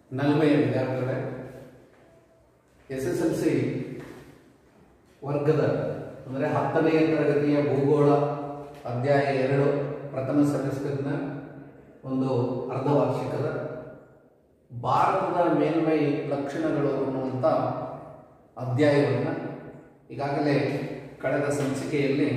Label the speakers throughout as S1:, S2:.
S1: ನಲ್ಮೆಯ ವಿದ್ಯಾರ್ಥಿಗಳೇ S S L C ವರ್ಗದ ಅಂದರೆ ಹತ್ತನೆಯ ತರಗತಿಯ ಭೂಗೋಳ ಅಧ್ಯಾಯ ಎರಡು ಪ್ರಥಮ ಸೆಮಿಸ್ಟರ್ನ ಒಂದು ಅರ್ಧವಾರ್ಷಿಕದ ಭಾರತದ ಮೇಲ್ಮೈ ಲಕ್ಷಣಗಳು ಅನ್ನುವಂಥ ಅಧ್ಯಾಯವನ್ನು ಈಗಾಗಲೇ ಕಳೆದ ಸಂಚಿಕೆಯಲ್ಲಿ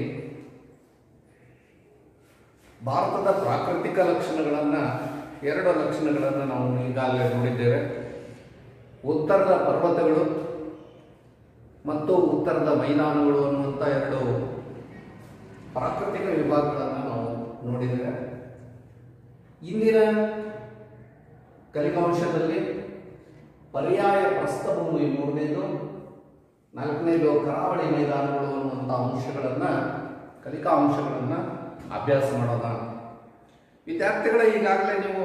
S1: ಭಾರತದ ಪ್ರಾಕೃತಿಕ ಲಕ್ಷಣಗಳನ್ನು ಎರಡು ಲಕ್ಷಣಗಳನ್ನು ನಾವು ಈಗಾಗಲೇ ನೋಡಿದ್ದೇವೆ ಉತ್ತರದ ಪರ್ವತಗಳು ಮತ್ತು ಉತ್ತರದ ಮೈದಾನಗಳು ಅನ್ನುವಂಥ ಎರಡು ಪ್ರಾಕೃತಿಕ ವಿಭಾಗಗಳನ್ನು ನಾವು ನೋಡಿದ್ದೇವೆ ಇಂದಿನ ಕಲಿಕಾಂಶದಲ್ಲಿ ಪರ್ಯಾಯ ಪ್ರಸ್ಥಭೂಮಿ ಮೂರನೇದು ನಾಲ್ಕನೇದು ಕರಾವಳಿ ಮೈದಾನಗಳು ಅನ್ನುವಂಥ ಅಂಶಗಳನ್ನು ಕಲಿಕಾ ಅಂಶಗಳನ್ನು ಅಭ್ಯಾಸ ಮಾಡೋಣ ವಿದ್ಯಾರ್ಥಿಗಳ ಈಗಾಗಲೇ ನೀವು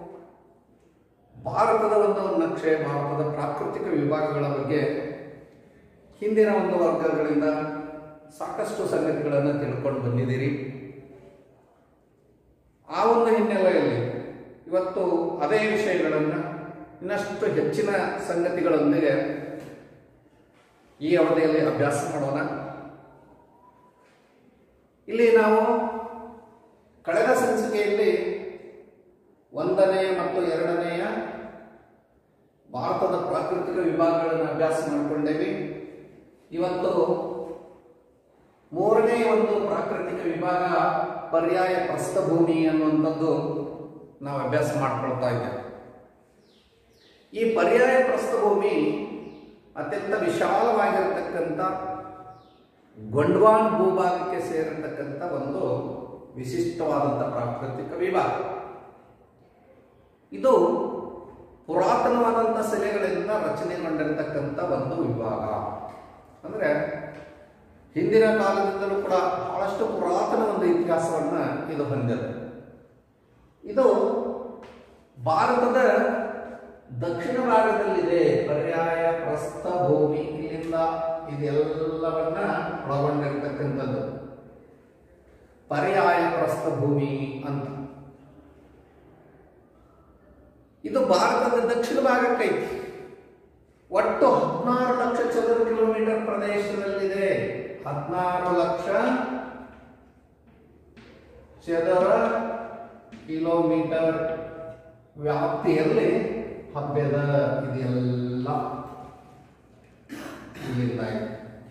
S1: ಭಾರತದ ಒಂದು ನಕ್ಷೆ ಭಾರತದ ಪ್ರಾಕೃತಿಕ ವಿಭಾಗಗಳ ಬಗ್ಗೆ ಹಿಂದಿನ ಒಂದು ವರ್ಗಗಳಿಂದ ಸಾಕಷ್ಟು ಸಂಗತಿಗಳನ್ನು ತಿಳ್ಕೊಂಡು ಬಂದಿದ್ದೀರಿ ಆ ಒಂದು ಹಿನ್ನೆಲೆಯಲ್ಲಿ ಇವತ್ತು ಅದೇ ವಿಷಯಗಳನ್ನು ಇನ್ನಷ್ಟು ಹೆಚ್ಚಿನ ಸಂಗತಿಗಳೊಂದಿಗೆ ಈ ಅವಧಿಯಲ್ಲಿ ಅಭ್ಯಾಸ ಮಾಡೋಣ ಇಲ್ಲಿ ನಾವು ಕಳೆದ ಸಂಚಿಕೆಯಲ್ಲಿ ಒಂದನೆಯ ಮತ್ತು ಎರಡನೆಯ ಭಾರತದ ಪ್ರಾಕೃತಿಕ ವಿಭಾಗಗಳನ್ನು ಅಭ್ಯಾಸ ಮಾಡಿಕೊಂಡೇವೆ ಇವತ್ತು ಮೂರನೇ ಒಂದು ಪ್ರಾಕೃತಿಕ ವಿಭಾಗ ಪರ್ಯಾಯ ಪ್ರಸ್ಥಭೂಮಿ ಅನ್ನುವಂಥದ್ದು ನಾವು ಅಭ್ಯಾಸ ಮಾಡ್ಕೊಳ್ತಾ ಇದ್ದೇವೆ ಈ ಪರ್ಯಾಯ ಪ್ರಸ್ಥಭೂಮಿ ಅತ್ಯಂತ ವಿಶಾಲವಾಗಿರತಕ್ಕಂಥ ಗೊಂಡ್ವಾನ್ ಭೂಭಾಗಕ್ಕೆ ಸೇರಿರ್ತಕ್ಕಂಥ ಒಂದು ವಿಶಿಷ್ಟವಾದಂಥ ಪ್ರಾಕೃತಿಕ ವಿಭಾಗ ಇದು ಪುರಾತನವಾದಂಥ ಶಿಲೆಗಳಿಂದ ರಚನೆಗೊಂಡಿರತಕ್ಕಂಥ ಒಂದು ವಿಭಾಗ ಅಂದರೆ ಹಿಂದಿನ ಕಾಲದಿಂದಲೂ ಕೂಡ ಬಹಳಷ್ಟು ಪುರಾತನ ಒಂದು ಇತಿಹಾಸವನ್ನು ಇದು ಹೊಂದಿದೆ ಇದು ಭಾರತದ ದಕ್ಷಿಣ ಭಾಗದಲ್ಲಿದೆ ಪರ್ಯಾಯ ಪ್ರಸ್ಥಭೂಮಿ ಇಲ್ಲಿಂದ ಇದೆಲ್ಲವನ್ನ ಒಳಗೊಂಡಿರ್ತಕ್ಕಂಥದ್ದು ಪರ್ಯಾಯ ಪ್ರಸ್ಥಭೂಮಿ ಅಂತ ಇದು ಭಾರತದ ದಕ್ಷಿಣ ಭಾಗಕ್ಕೈತಿ ಒಟ್ಟು ಹದಿನಾರು ಲಕ್ಷ ಚದುರ ಕಿಲೋಮೀಟರ್ ಪ್ರದೇಶದಲ್ಲಿದೆ ಹದಿನಾರು ಲಕ್ಷ ಚದರ ಕಿಲೋಮೀಟರ್ ವ್ಯಾಪ್ತಿಯಲ್ಲಿ ಹಬ್ಬದ ಇದೆಲ್ಲ ಇಲ್ಲಿಂದ ಇದೆ.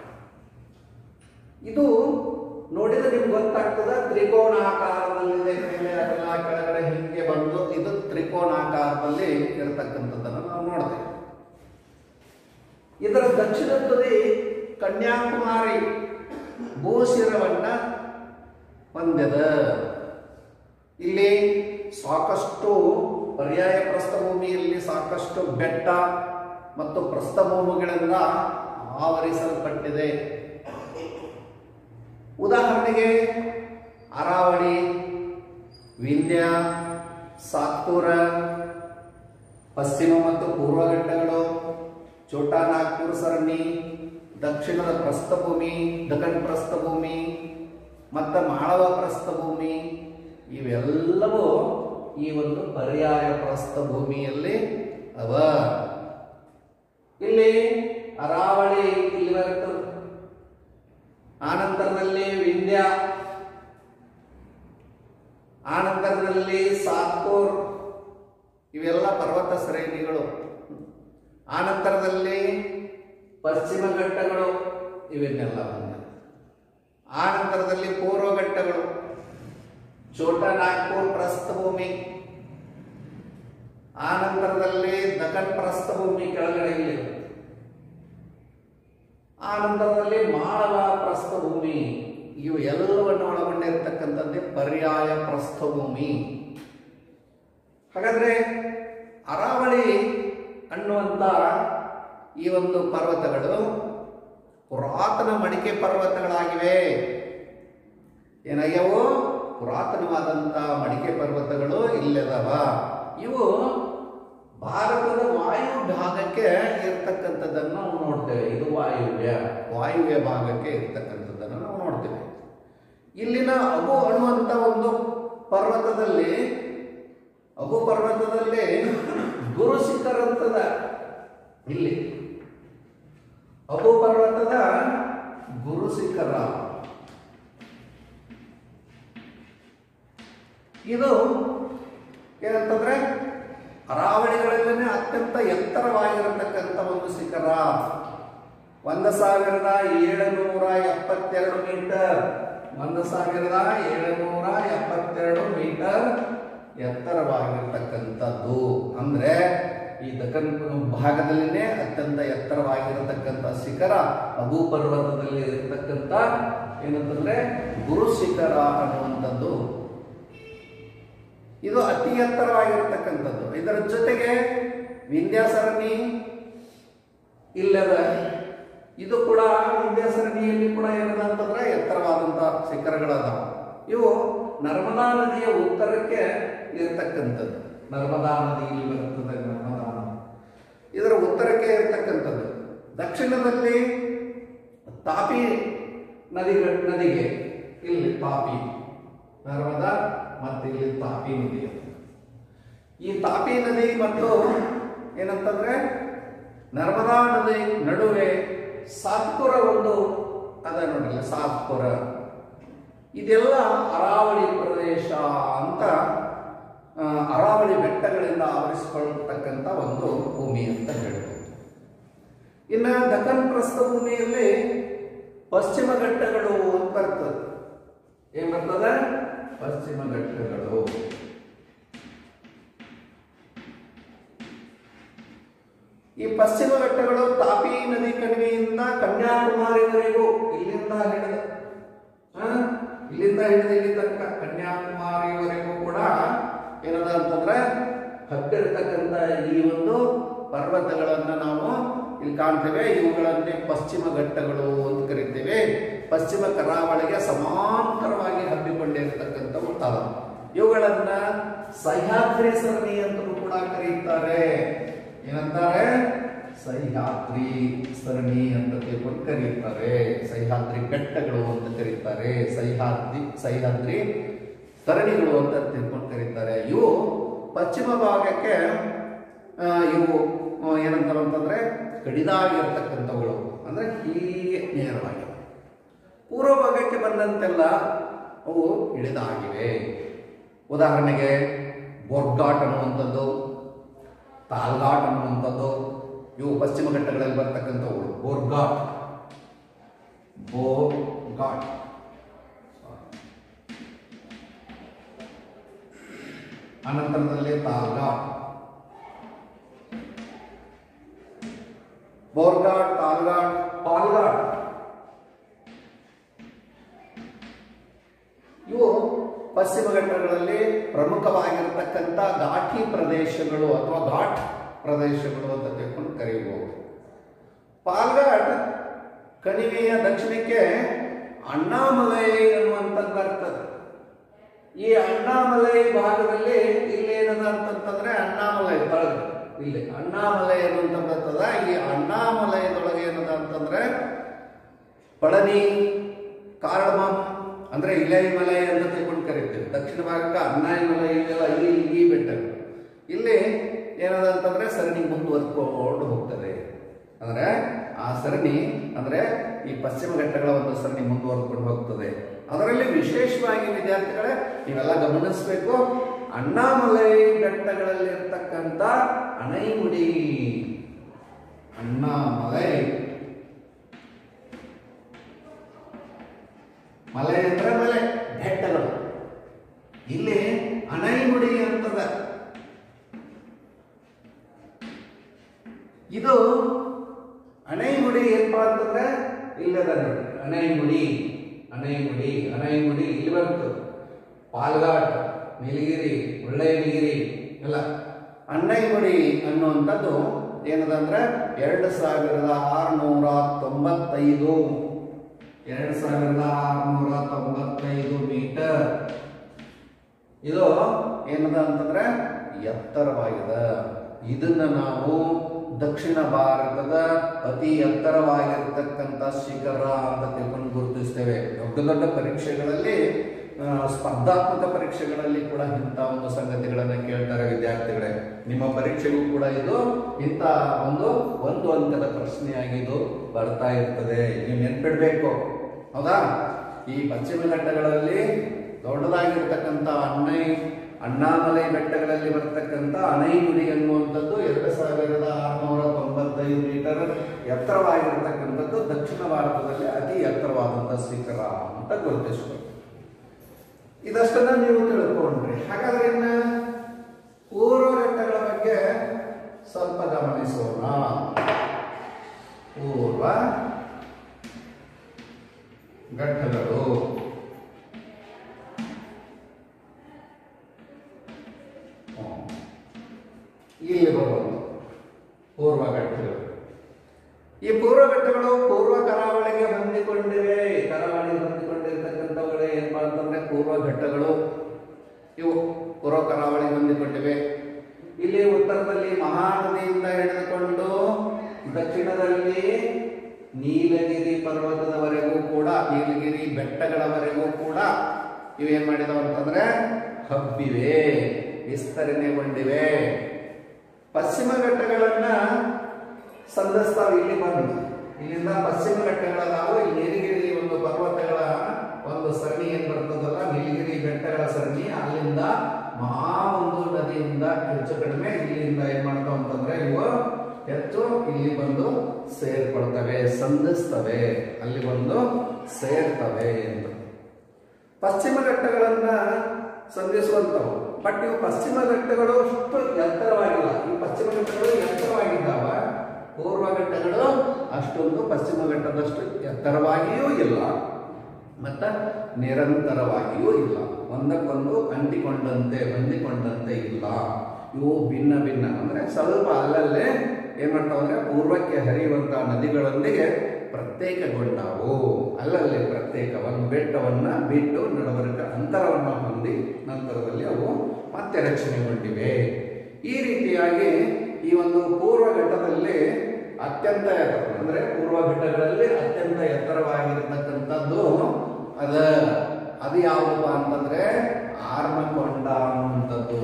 S1: ಇದು ನೋಡಿದ್ರೆ ನಿಮ್ಗೆ ಗೊತ್ತಾಗ್ತದ ತ್ರಿಕೋಣಾಕಾರದಲ್ಲಿದೆ ಮೇಲೆ ಅಗಲ ಕೆಳಗಡೆ ಹಿಂಗೆ ಬಂದು ಇದು ತ್ರಿಕೋಣಾಕಾರದಲ್ಲಿ ಇರತಕ್ಕಂಥದ್ದನ್ನು ನಾವು ನೋಡ್ತೇವೆ ಇದರ ದಕ್ಷಿಣ ತುದಿ ಕನ್ಯಾಕುಮಾರಿ ಭೂಶಿರವನ್ನ ಹೊಂದಿದ ಇಲ್ಲಿ ಸಾಕಷ್ಟು ಪರ್ಯಾಯ ಪ್ರಸ್ಥಭೂಮಿಯಲ್ಲಿ ಸಾಕಷ್ಟು ಬೆಟ್ಟ ಮತ್ತು ಪ್ರಸ್ಥಭೂಮಿಗಳಿಂದ ಆವರಿಸಲ್ಪಟ್ಟಿದೆ ಉದಾಹರಣೆಗೆ ಅರಾವಳಿ ವಿಂಧ್ಯ ಸಾತ್ಪುರ ಪಶ್ಚಿಮ ಮತ್ತು ಪೂರ್ವ ಘಟ್ಟಗಳು ಛೋಟಾ ನಾಗ್ಪುರ ಸರಣಿ ದಕ್ಷಿಣದ ಪ್ರಸ್ಥಭೂಮಿ ದಖನ್ ಪ್ರಸ್ಥಭೂಮಿ ಮತ್ತು ಮಾಳವ ಪ್ರಸ್ಥಭೂಮಿ ಇವೆಲ್ಲವೂ ಈ ಒಂದು ಪರ್ಯಾಯ ಪ್ರಸ್ಥಭೂಮಿಯಲ್ಲಿ ಅವ ಇಲ್ಲಿ ಅರಾವಳಿ ಇಲ್ಲಿ ಬರ್ತದೆ ಆನಂತರದಲ್ಲಿ ವಿಂಧ್ಯ ಆನಂತರದಲ್ಲಿ ಸಾತ್ಪುರ್ ಇವೆಲ್ಲ ಪರ್ವತ ಶ್ರೇಣಿಗಳು ಆನಂತರದಲ್ಲಿ ಪಶ್ಚಿಮ ಘಟ್ಟಗಳು ಇವನ್ನೆಲ್ಲ ಬಂದ ಆನಂತರದಲ್ಲಿ ಪೂರ್ವ ಘಟ್ಟಗಳು ಛೋಟಾ ನಾಗ್ಪುರ್ ಪ್ರಸ್ಥಭೂಮಿ ಆನಂತರದಲ್ಲಿ ದಖನ್ ಪ್ರಸ್ಥಭೂಮಿ ಕೆಳಗಡೆ ಇಲ್ಲಿ ಆನಂತರದಲ್ಲಿ ಮಾಳವ ಪ್ರಸ್ಥಭೂಮಿ ಇವು ಎಲ್ಲವನ್ನು ಒಳಗೊಂಡಿರ್ತಕ್ಕಂಥದ್ದೇ ಪರ್ಯಾಯ ಪ್ರಸ್ಥಭೂಮಿ ಹಾಗಾದ್ರೆ ಅರಾವಳಿ ಅನ್ನುವಂಥ ಈ ಒಂದು ಪರ್ವತಗಳು ಪುರಾತನ ಮಡಿಕೆ ಪರ್ವತಗಳಾಗಿವೆ ಏನಾಗ್ಯವು ಪುರಾತನವಾದಂಥ ಮಡಿಕೆ ಪರ್ವತಗಳು ಇಲ್ಲದವ ಇವು ಭಾರತದ ವಾಯು ಭಾಗಕ್ಕೆ ಇರ್ತಕ್ಕಂಥದ್ದನ್ನು ನಾವು ನೋಡ್ತೇವೆ ಇದು ವಾಯುವ್ಯ ವಾಯುವ್ಯ ಭಾಗಕ್ಕೆ ಇರ್ತಕ್ಕಂಥದ್ದನ್ನು ನಾವು ನೋಡ್ತೇವೆ ಇಲ್ಲಿನ ಅಬು ಅನ್ನುವಂಥ ಒಂದು ಪರ್ವತದಲ್ಲಿ ಅಬು ಪರ್ವತದಲ್ಲಿ ಗುರು ಶಿಖರದ ಇಲ್ಲಿ ಅಬು ಪರ್ವತದ ಗುರು ಶಿಖರ ಇದು ಏನಂತಂದ್ರೆ ಅರಾವಳಿಗಳಲ್ಲೇ ಅತ್ಯಂತ ಎತ್ತರವಾಗಿರತಕ್ಕಂಥ ಒಂದು ಶಿಖರ ಒಂದು ಸಾವಿರದ ಏಳುನೂರ ಎಪ್ಪತ್ತೆರಡು ಮೀಟರ್ ಒಂದು ಸಾವಿರದ ಏಳುನೂರ ಎಪ್ಪತ್ತೆರಡು ಮೀಟರ್ ಎತ್ತರವಾಗಿರ್ತಕ್ಕಂಥದ್ದು ಅಂದ್ರೆ ಈ ದಕ್ಕನ್ ಭಾಗದಲ್ಲಿನೇ ಅತ್ಯಂತ ಎತ್ತರವಾಗಿರತಕ್ಕಂಥ ಶಿಖರ ಅಬು ಪರ್ವತದಲ್ಲಿ ಇರತಕ್ಕಂಥ ಏನಂತಂದ್ರೆ ಗುರು ಶಿಖರ ಅನ್ನುವಂಥದ್ದು ಇದು ಅತಿ ಎತ್ತರವಾಗಿರ್ತಕ್ಕಂಥದ್ದು ಇದರ ಜೊತೆಗೆ ವಿಂಧ್ಯಾಸರಣಿ ಇಲ್ಲದ ಇದು ಕೂಡ ವಿಂಧ್ಯಾಸರಣಿಯಲ್ಲಿ ಕೂಡ ಏನದ ಅಂತಂದ್ರೆ ಎತ್ತರವಾದಂತಹ ಶಿಖರಗಳದಾವ ಇವು ನರ್ಮದಾ ನದಿಯ ಉತ್ತರಕ್ಕೆ ಇರತಕ್ಕಂಥದ್ದು ನರ್ಮದಾ ನದಿ ಇಲ್ಲಿ ಬರ್ತದೆ ನರ್ಮದಾ ನದಿ ಇದರ ಉತ್ತರಕ್ಕೆ ಇರತಕ್ಕಂಥದ್ದು ದಕ್ಷಿಣದಲ್ಲಿ ತಾಪಿ ನದಿ ನದಿಗೆ ಇಲ್ಲಿ ತಾಪಿ ನರ್ಮದಾ ಮತ್ತು ಇಲ್ಲಿ ತಾಪಿ ನದಿ ಅಂತ. ಈ ತಾಪಿ ನದಿ ಮತ್ತು ಏನಂತಂದ್ರೆ ನರ್ಮದಾ ನದಿ ನಡುವೆ ಸಾತ್ಪುರ ಒಂದು ಅದ ನೋಡಿಲ್ಲ ಸಾತ್ಪುರ ಇದೆಲ್ಲ ಅರಾವಳಿ ಪ್ರದೇಶ ಅಂತ ಆ, ಅರಾವಳಿ ಬೆಟ್ಟಗಳಿಂದ ಆವರಿಸಿಕೊಳ್ಳತಕ್ಕಂಥ ಒಂದು ಭೂಮಿ ಅಂತ ಹೇಳ್ಬೋದು ಇನ್ನು ದಕ್ಕನ್ ಪ್ರಸ್ಥಭೂಮಿಯಲ್ಲಿ ಪಶ್ಚಿಮ ಘಟ್ಟಗಳು ಅಂತ ಬರ್ತದೆ ಏನ್ ಬರ್ತದೆ ಪಶ್ಚಿಮ ಘಟ್ಟಗಳು ಈ ಪಶ್ಚಿಮ ಘಟ್ಟಗಳು ತಾಪಿ ನದಿ ಕಣಿವೆಯಿಂದ ಕನ್ಯಾಕುಮಾರಿವರೆಗೂ ಇಲ್ಲಿಂದ ಹಿಡಿದು ಆ, ಇಲ್ಲಿಂದ ಹಿಡಿದು ಇಲ್ಲಿ ತನಕ ಕನ್ಯಾಕುಮಾರಿವರೆಗೂ ಕೂಡ ಏನದ ಅಂತಂದ್ರೆ ಹಬ್ಬಿರತಕ್ಕಂಥ ಈ ಒಂದು ಪರ್ವತಗಳನ್ನ ನಾವು ಇಲ್ಲಿ ಕಾಣ್ತೇವೆ ಇವುಗಳನ್ನೇ ಪಶ್ಚಿಮ ಘಟ್ಟಗಳು ಅಂತ ಕರಿತೇವೆ ಪಶ್ಚಿಮ ಕರಾವಳಿಗೆ ಸಮಾಂತರವಾಗಿ ಹಬ್ಬಿಕೊಂಡಿರತಕ್ಕಂಥವು ಅದಾವ ಇವುಗಳನ್ನ ಸಹ್ಯಾದ್ರಿ ಸರಣಿ ಅಂತಲೂ ಕೂಡ ಕರೀತಾರೆ ಏನಂತಾರೆ ಸಹ್ಯಾದ್ರಿ ಸರಣಿ ಅಂತ ತಿಳ್ಕೊಂಡು ಕರೀತಾರೆ ಸಹ್ಯಾದ್ರಿ ಬೆಟ್ಟಗಳು ಅಂತ ಕರೀತಾರೆ ಸಹ್ಯಾದ್ರಿ ಸಹ್ಯಾದ್ರಿ ಸರಣಿಗಳು ಅಂತ ತಿಳ್ಕೊಂಡು ಕರೀತಾರೆ ಇವು ಪಶ್ಚಿಮ ಭಾಗಕ್ಕೆ ಆ, ಇವು ಆ, ಏನಂತಾರೆ ಅಂತಂದ್ರೆ ಕಡಿದಾಗಿರ್ತಕ್ಕಂಥವುಗಳು ಅಂದ್ರೆ ಹೀಗೆ ನೇರವಾಗಿವೆ ಪೂರ್ವ ಭಾಗಕ್ಕೆ ಬಂದಂತೆಲ್ಲ ಅವು ಇಳಿದಾಗಿವೆ ಉದಾಹರಣೆಗೆ ಬೋರ್ಘಾಟ್ ಅನ್ನುವಂಥದ್ದು ತಾಲ್ಘಾಟ್ ಅನ್ನುವಂಥದ್ದು ಇವು ಪಶ್ಚಿಮ ಘಟ್ಟಗಳಲ್ಲಿ ಬರ್ತಕ್ಕಂಥವುಗಳು ಬೋರ್ಘಾಟ್ ಬೋರ್ಘಾಟ್ ಅನಂತರದಲ್ಲಿ ತಾಲ್ಘಾಟ್ ಬೋರ್ಘಾಟ್ ತಾಲ್ಘಾಟ್ ಪಾಲ್ಘಾಟ್ ಇವು ಪಶ್ಚಿಮ ಘಟ್ಟಗಳಲ್ಲಿ ಪ್ರಮುಖವಾಗಿರತಕ್ಕಂಥ ಘಾಟಿ ಪ್ರದೇಶಗಳು ಅಥವಾ ಘಾಟ್ ಪ್ರದೇಶಗಳು ಅಂತ ತಿಳ್ಕೊಂಡು ಕರೀಬಹುದು ಪಾಲ್ಘಾಟ್ ಕಣಿವೆಯ ದಕ್ಷಿಣಕ್ಕೆ ಅಣ್ಣಾಮಲೈ ಅನ್ನುವಂಥದ್ದು ಬರ್ತದೆ ಈ ಅಣ್ಣಾಮಲೈ ಭಾಗದಲ್ಲಿ ಇಲ್ಲಿ ಏನದ ಅಂತಂತಂದ್ರೆ ಅಣ್ಣಾಮಲೈ ತಳಗ ಇಲ್ಲಿ ಅಣ್ಣಾಮಲೈ ಅನ್ನುವಂಥ ಬರ್ತದ ಈ ಅಣ್ಣಾಮಲಯದೊಳಗೆ ಏನದ ಅಂತಂದ್ರೆ ಪಳನಿ ಕಾರಳಮಂ ಅಂದ್ರೆ ಇಲೈ ಮಲೈ ಅಂತ ತಿಳ್ಕೊಂಡು ಕರಿತೀವಿ ದಕ್ಷಿಣ ಭಾಗಕ್ಕೆ ಅನ್ನಾಯಿ ಮಲೈ ಇದೆಲ್ಲ ಈ ಈ ಬೆಟ್ಟಗಳು ಇಲ್ಲಿ ಏನದ ಅಂತಂದ್ರೆ ಸರಣಿ ಮುಂದುವರ್ಕೊಂಡು ಹೋಗ್ತದೆ ಅಂದ್ರೆ ಆ ಸರಣಿ ಅಂದ್ರೆ ಈ ಪಶ್ಚಿಮ ಘಟ್ಟಗಳ ಒಂದು ಸರಣಿ ಮುಂದುವರ್ಕೊಂಡು ಹೋಗ್ತದೆ ಅದರಲ್ಲಿ ವಿಶೇಷವಾಗಿ ವಿದ್ಯಾರ್ಥಿಗಳೇ ನೀವೆಲ್ಲ ಗಮನಿಸಬೇಕು ಅಣ್ಣಾಮಲೈ ಬೆಟ್ಟಗಳಲ್ಲಿ ಇರ್ತಕ್ಕಂಥ ಅಣೈಮುಡಿ ಅಣ್ಣಾಮಲೈ ಮಲೆ ಅಂದ್ರೆ ಮಲೆ ಬೆಟ್ಟಗಳು ಇಲ್ಲಿ ಅಣೈಮುಡಿ ಅಂತದ ಇದು ಅಣೈಮುಡಿ ಏನಪ್ಪಾ ಅಂತಂದ್ರೆ ಇಲ್ಲದ ನೋಡಿ ಅಣೈಮುಡಿ ಅಣೈಮುಡಿ ಅಣೈಮುಡಿ ಇಲ್ಲಿ ಬಂತು ಪಾಲ್ಘಾಟ್ ನೀಲಗಿರಿ ಒಳ್ಳೆಯಗಿರಿ ಎಲ್ಲ ಅಣ್ಣೈಮುಡಿ ಅನ್ನುವಂಥದ್ದು ಏನದ ಅಂದ್ರೆ ಎರಡು ಸಾವಿರದ ಆರುನೂರ ತೊಂಬತ್ತೈದು ಎರಡು ಸಾವಿರದ ಆರುನೂರ ತೊಂಬತ್ತೈದು ಮೀಟರ್ ಇದು ಏನದ ಅಂತಂದ್ರೆ ಎತ್ತರವಾಗಿದೆ ಇದನ್ನ ನಾವು ದಕ್ಷಿಣ ಭಾರತದ ಅತಿ ಎತ್ತರವಾಗಿರ್ತಕ್ಕಂಥ ಶಿಖರ ಅಂತ ತಿಳ್ಕೊಂಡು ಗುರುತಿಸ್ತೇವೆ ದೊಡ್ಡ ದೊಡ್ಡ ಪರೀಕ್ಷೆಗಳಲ್ಲಿ ಆ, ಸ್ಪರ್ಧಾತ್ಮಕ ಪರೀಕ್ಷೆಗಳಲ್ಲಿ ಕೂಡ ಇಂಥ ಒಂದು ಸಂಗತಿಗಳನ್ನ ಕೇಳ್ತಾರೆ ವಿದ್ಯಾರ್ಥಿಗಳೇ ನಿಮ್ಮ ಪರೀಕ್ಷೆಗೂ ಕೂಡ ಇದು ಇಂಥ ಒಂದು ಒಂದು ಅಂಕದ ಪ್ರಶ್ನೆಯಾಗಿ ಇದು ಬರ್ತಾ ಇರ್ತದೆ ನೀವು ನೆನ್ಪಿಡ್ಬೇಕು ಹೌದಾ ಈ ಪಶ್ಚಿಮ ಘಟ್ಟಗಳಲ್ಲಿ ದೊಡ್ಡದಾಗಿರ್ತಕ್ಕಂಥ ಅಣ್ಣೈ ಅಣ್ಣಾಮಲೈ ಬೆಟ್ಟಗಳಲ್ಲಿ ಬರ್ತಕ್ಕಂಥ ಅಣೈಗುಡಿ ಎನ್ನುವಂಥದ್ದು ಎರಡು ಸಾವಿರದ ಆರುನೂರ ತೊಂಬತ್ತೈದು ಮೀಟರ್ ಎತ್ತರವಾಗಿರ್ತಕ್ಕಂಥದ್ದು ದಕ್ಷಿಣ ಭಾರತದಲ್ಲಿ ಅತಿ ಎತ್ತರವಾದಂಥ ಶಿಖರ ಅಂತ ಗುರುತಿಸ್ಬೇಕು ಇದಷ್ಟನ್ನ ನೀವು ತಿಳ್ಕೊಂಡ್ರಿ ಹಾಗಾದ್ರೆ ಇನ್ನ ಪೂರ್ವ ಘಟ್ಟಗಳ ಬಗ್ಗೆ ಸ್ವಲ್ಪ ಗಮನಿಸೋಣ ಪೂರ್ವ ಘಟ್ಟಗಳು ಹ್ಮ್. ಇಲ್ಲಿ ಬರೋದು ಪೂರ್ವ ಘಟ್ಟಗಳು ಈ ಪೂರ್ವ ಘಟ್ಟಗಳು ಪೂರ್ವ ಕರಾವಳಿಗೆ ಹೊಂದಿಕೊಂಡಿವೆ ಕರಾವಳಿಗೆ ಹೊಂದಿಕೊಂಡಿರ್ತಕ್ಕಂಥವುಗಳೇ ಏನಪ್ಪಾ ಅಂತಂದ್ರೆ ಪೂರ್ವ ಘಟ್ಟಗಳು ಇವು ಪೂರ್ವ ಕರಾವಳಿಗೆ ಹೊಂದಿಕೊಂಡಿವೆ ಇಲ್ಲಿ ಉತ್ತರದಲ್ಲಿ ಮಹಾನದಿಯಿಂದ ಹಿಡಿದುಕೊಂಡು ದಕ್ಷಿಣದಲ್ಲಿ ನೀಲಗಿರಿ ಪರ್ವತದವರೆಗೂ ಕೂಡ ನೀಲಗಿರಿ ಬೆಟ್ಟಗಳವರೆಗೂ ಕೂಡ ಇವೇನ್ ಮಾಡಿದವು ಅಂತಂದ್ರೆ ಹಬ್ಬಿವೆ ವಿಸ್ತರಣೆಗೊಂಡಿವೆ ಪಶ್ಚಿಮ ಘಟ್ಟಗಳನ್ನ ಸಂಧಿಸ್ತಾವೆ ಇಲ್ಲಿ ಬಂದು ಇಲ್ಲಿಂದ ಪಶ್ಚಿಮ ಘಟ್ಟಗಳದಾವು ಈ ನೀಲಗಿರಿ ಒಂದು ಪರ್ವತಗಳ ಒಂದು ಸರಣಿ ಏನ್ ಬರ್ತದಲ್ಲ ನೀಲಗಿರಿ ಬೆಟ್ಟಗಳ ಸರಣಿ ಅಲ್ಲಿಂದ ಮಹಾ ಒಂದು ನದಿಯಿಂದ ಹೆಚ್ಚು ಕಡಿಮೆ ಇಲ್ಲಿಂದ ಏನ್ ಮಾಡ್ತಾವ ಅಂತಂದ್ರೆ ಇವು ಹೆಚ್ಚು ಇಲ್ಲಿ ಬಂದು ಸೇರ್ಕೊಳ್ತವೆ ಸಂಧಿಸ್ತವೆ ಅಲ್ಲಿ ಬಂದು ಸೇರ್ತವೆ ಎಂದು ಪಶ್ಚಿಮ ಘಟ್ಟಗಳನ್ನ ಸಂಧಿಸುವಂತವು ಬಟ್ ಇವು ಪಶ್ಚಿಮ ಘಟ್ಟಗಳು ಅಷ್ಟು ಎತ್ತರವಾಗಿಲ್ಲ ಈ ಪಶ್ಚಿಮ ಘಟ್ಟಗಳು ಎತ್ತರವಾಗಿದ್ದಾವ ಪೂರ್ವ ಘಟ್ಟಗಳು ಅಷ್ಟೊಂದು ಪಶ್ಚಿಮ ಘಟ್ಟದಷ್ಟು ಎತ್ತರವಾಗಿಯೂ ಇಲ್ಲ ಮತ್ತ ನಿರಂತರವಾಗಿಯೂ ಇಲ್ಲ ಒಂದಕ್ಕೊಂದು ಅಂಟಿಕೊಂಡಂತೆ ಹೊಂದಿಕೊಂಡಂತೆ ಇಲ್ಲ ಇವು ಭಿನ್ನ ಭಿನ್ನ ಅಂದ್ರೆ ಸ್ವಲ್ಪ ಅಲ್ಲಲ್ಲೇ ಏನ್ ಮಾಡ್ತಾವ ಅಂದ್ರೆ ಪೂರ್ವಕ್ಕೆ ಹರಿಯುವಂತಹ ನದಿಗಳೊಂದಿಗೆ ಪ್ರತ್ಯೇಕಗೊಂಡವು ಅಲ್ಲಲ್ಲಿ ಪ್ರತ್ಯೇಕ ಒಂದು ಬೆಟ್ಟವನ್ನ ಬಿಟ್ಟು ನಡಬರ್ಕ ಅಂತರವನ್ನು ಹೊಂದಿ ನಂತರದಲ್ಲಿ ಅವು ಮತ್ತೆ ರಕ್ಷಣೆಗೊಂಡಿವೆ ಈ ರೀತಿಯಾಗಿ ಈ ಒಂದು ಪೂರ್ವ ಘಟ್ಟದಲ್ಲಿ ಅತ್ಯಂತ ಎತ್ತರ ಅಂದ್ರೆ ಪೂರ್ವ ಘಟ್ಟಗಳಲ್ಲಿ ಅತ್ಯಂತ ಎತ್ತರವಾಗಿರ್ತಕ್ಕಂಥದ್ದು ಅದ ಅದು ಯಾವುದಪ್ಪ ಅಂತಂದ್ರೆ ಆರ್ಮಕೊಂಡ ಅನ್ನುವಂಥದ್ದು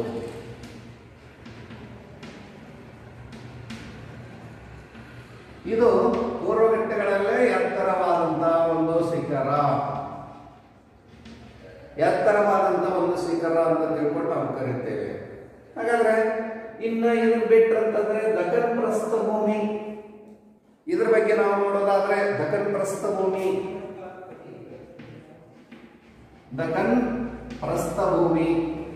S1: ಇದು ಪೂರ್ವ ಘಟ್ಟಗಳಲ್ಲೇ ಎತ್ತರವಾದಂತಹ ಒಂದು ಶಿಖರ ಎತ್ತರವಾದಂತಹ ಒಂದು ಶಿಖರ ಅಂತ ತಿಳ್ಕೊಂಡು ನಾವು ಕರಿತೇವೆ ಹಾಗಾದ್ರೆ ಇನ್ನ ಇದನ್ನ ಬಿಟ್ರಂತಂದ್ರೆ ದಖನ್ ಪ್ರಸ್ಥಭೂಮಿ ಇದ್ರ ಬಗ್ಗೆ ನಾವು ನೋಡೋದಾದ್ರೆ ದಖನ್ ಪ್ರಸ್ಥಭೂಮಿ ದಖನ್ ಪ್ರಸ್ಥಭೂಮಿ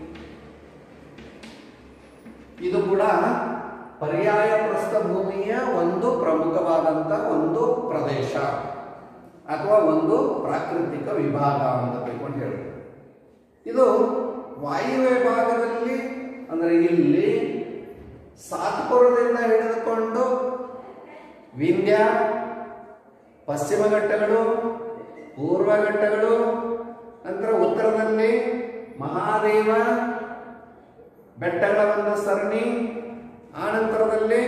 S1: ಇದು ಕೂಡ ಪರ್ಯಾಯ ಪ್ರಸ್ಥಭೂಮಿಯ ಒಂದು ಪ್ರಮುಖವಾದಂತ ಒಂದು ಪ್ರದೇಶ ಅಥವಾ ಒಂದು ಪ್ರಾಕೃತಿಕ ವಿಭಾಗ ಅಂತ ತಿಳ್ಕೊಂಡು ಹೇಳ್ಬೋದು ಇದು ವಾಯುವ್ಯ ಭಾಗದಲ್ಲಿ ಅಂದ್ರೆ ಇಲ್ಲಿ ಸಾತ್ಪುರದಿಂದ ಹಿಡಿದುಕೊಂಡು ವಿಂಧ್ಯ ಪಶ್ಚಿಮ ಘಟ್ಟಗಳು ಪೂರ್ವ ಘಟ್ಟಗಳು ನಂತರ ಉತ್ತರದಲ್ಲಿ ಮಹಾದೇವ ಬೆಟ್ಟಗಳ ಒಂದು ಸರಣಿ ಆನಂತರದಲ್ಲಿ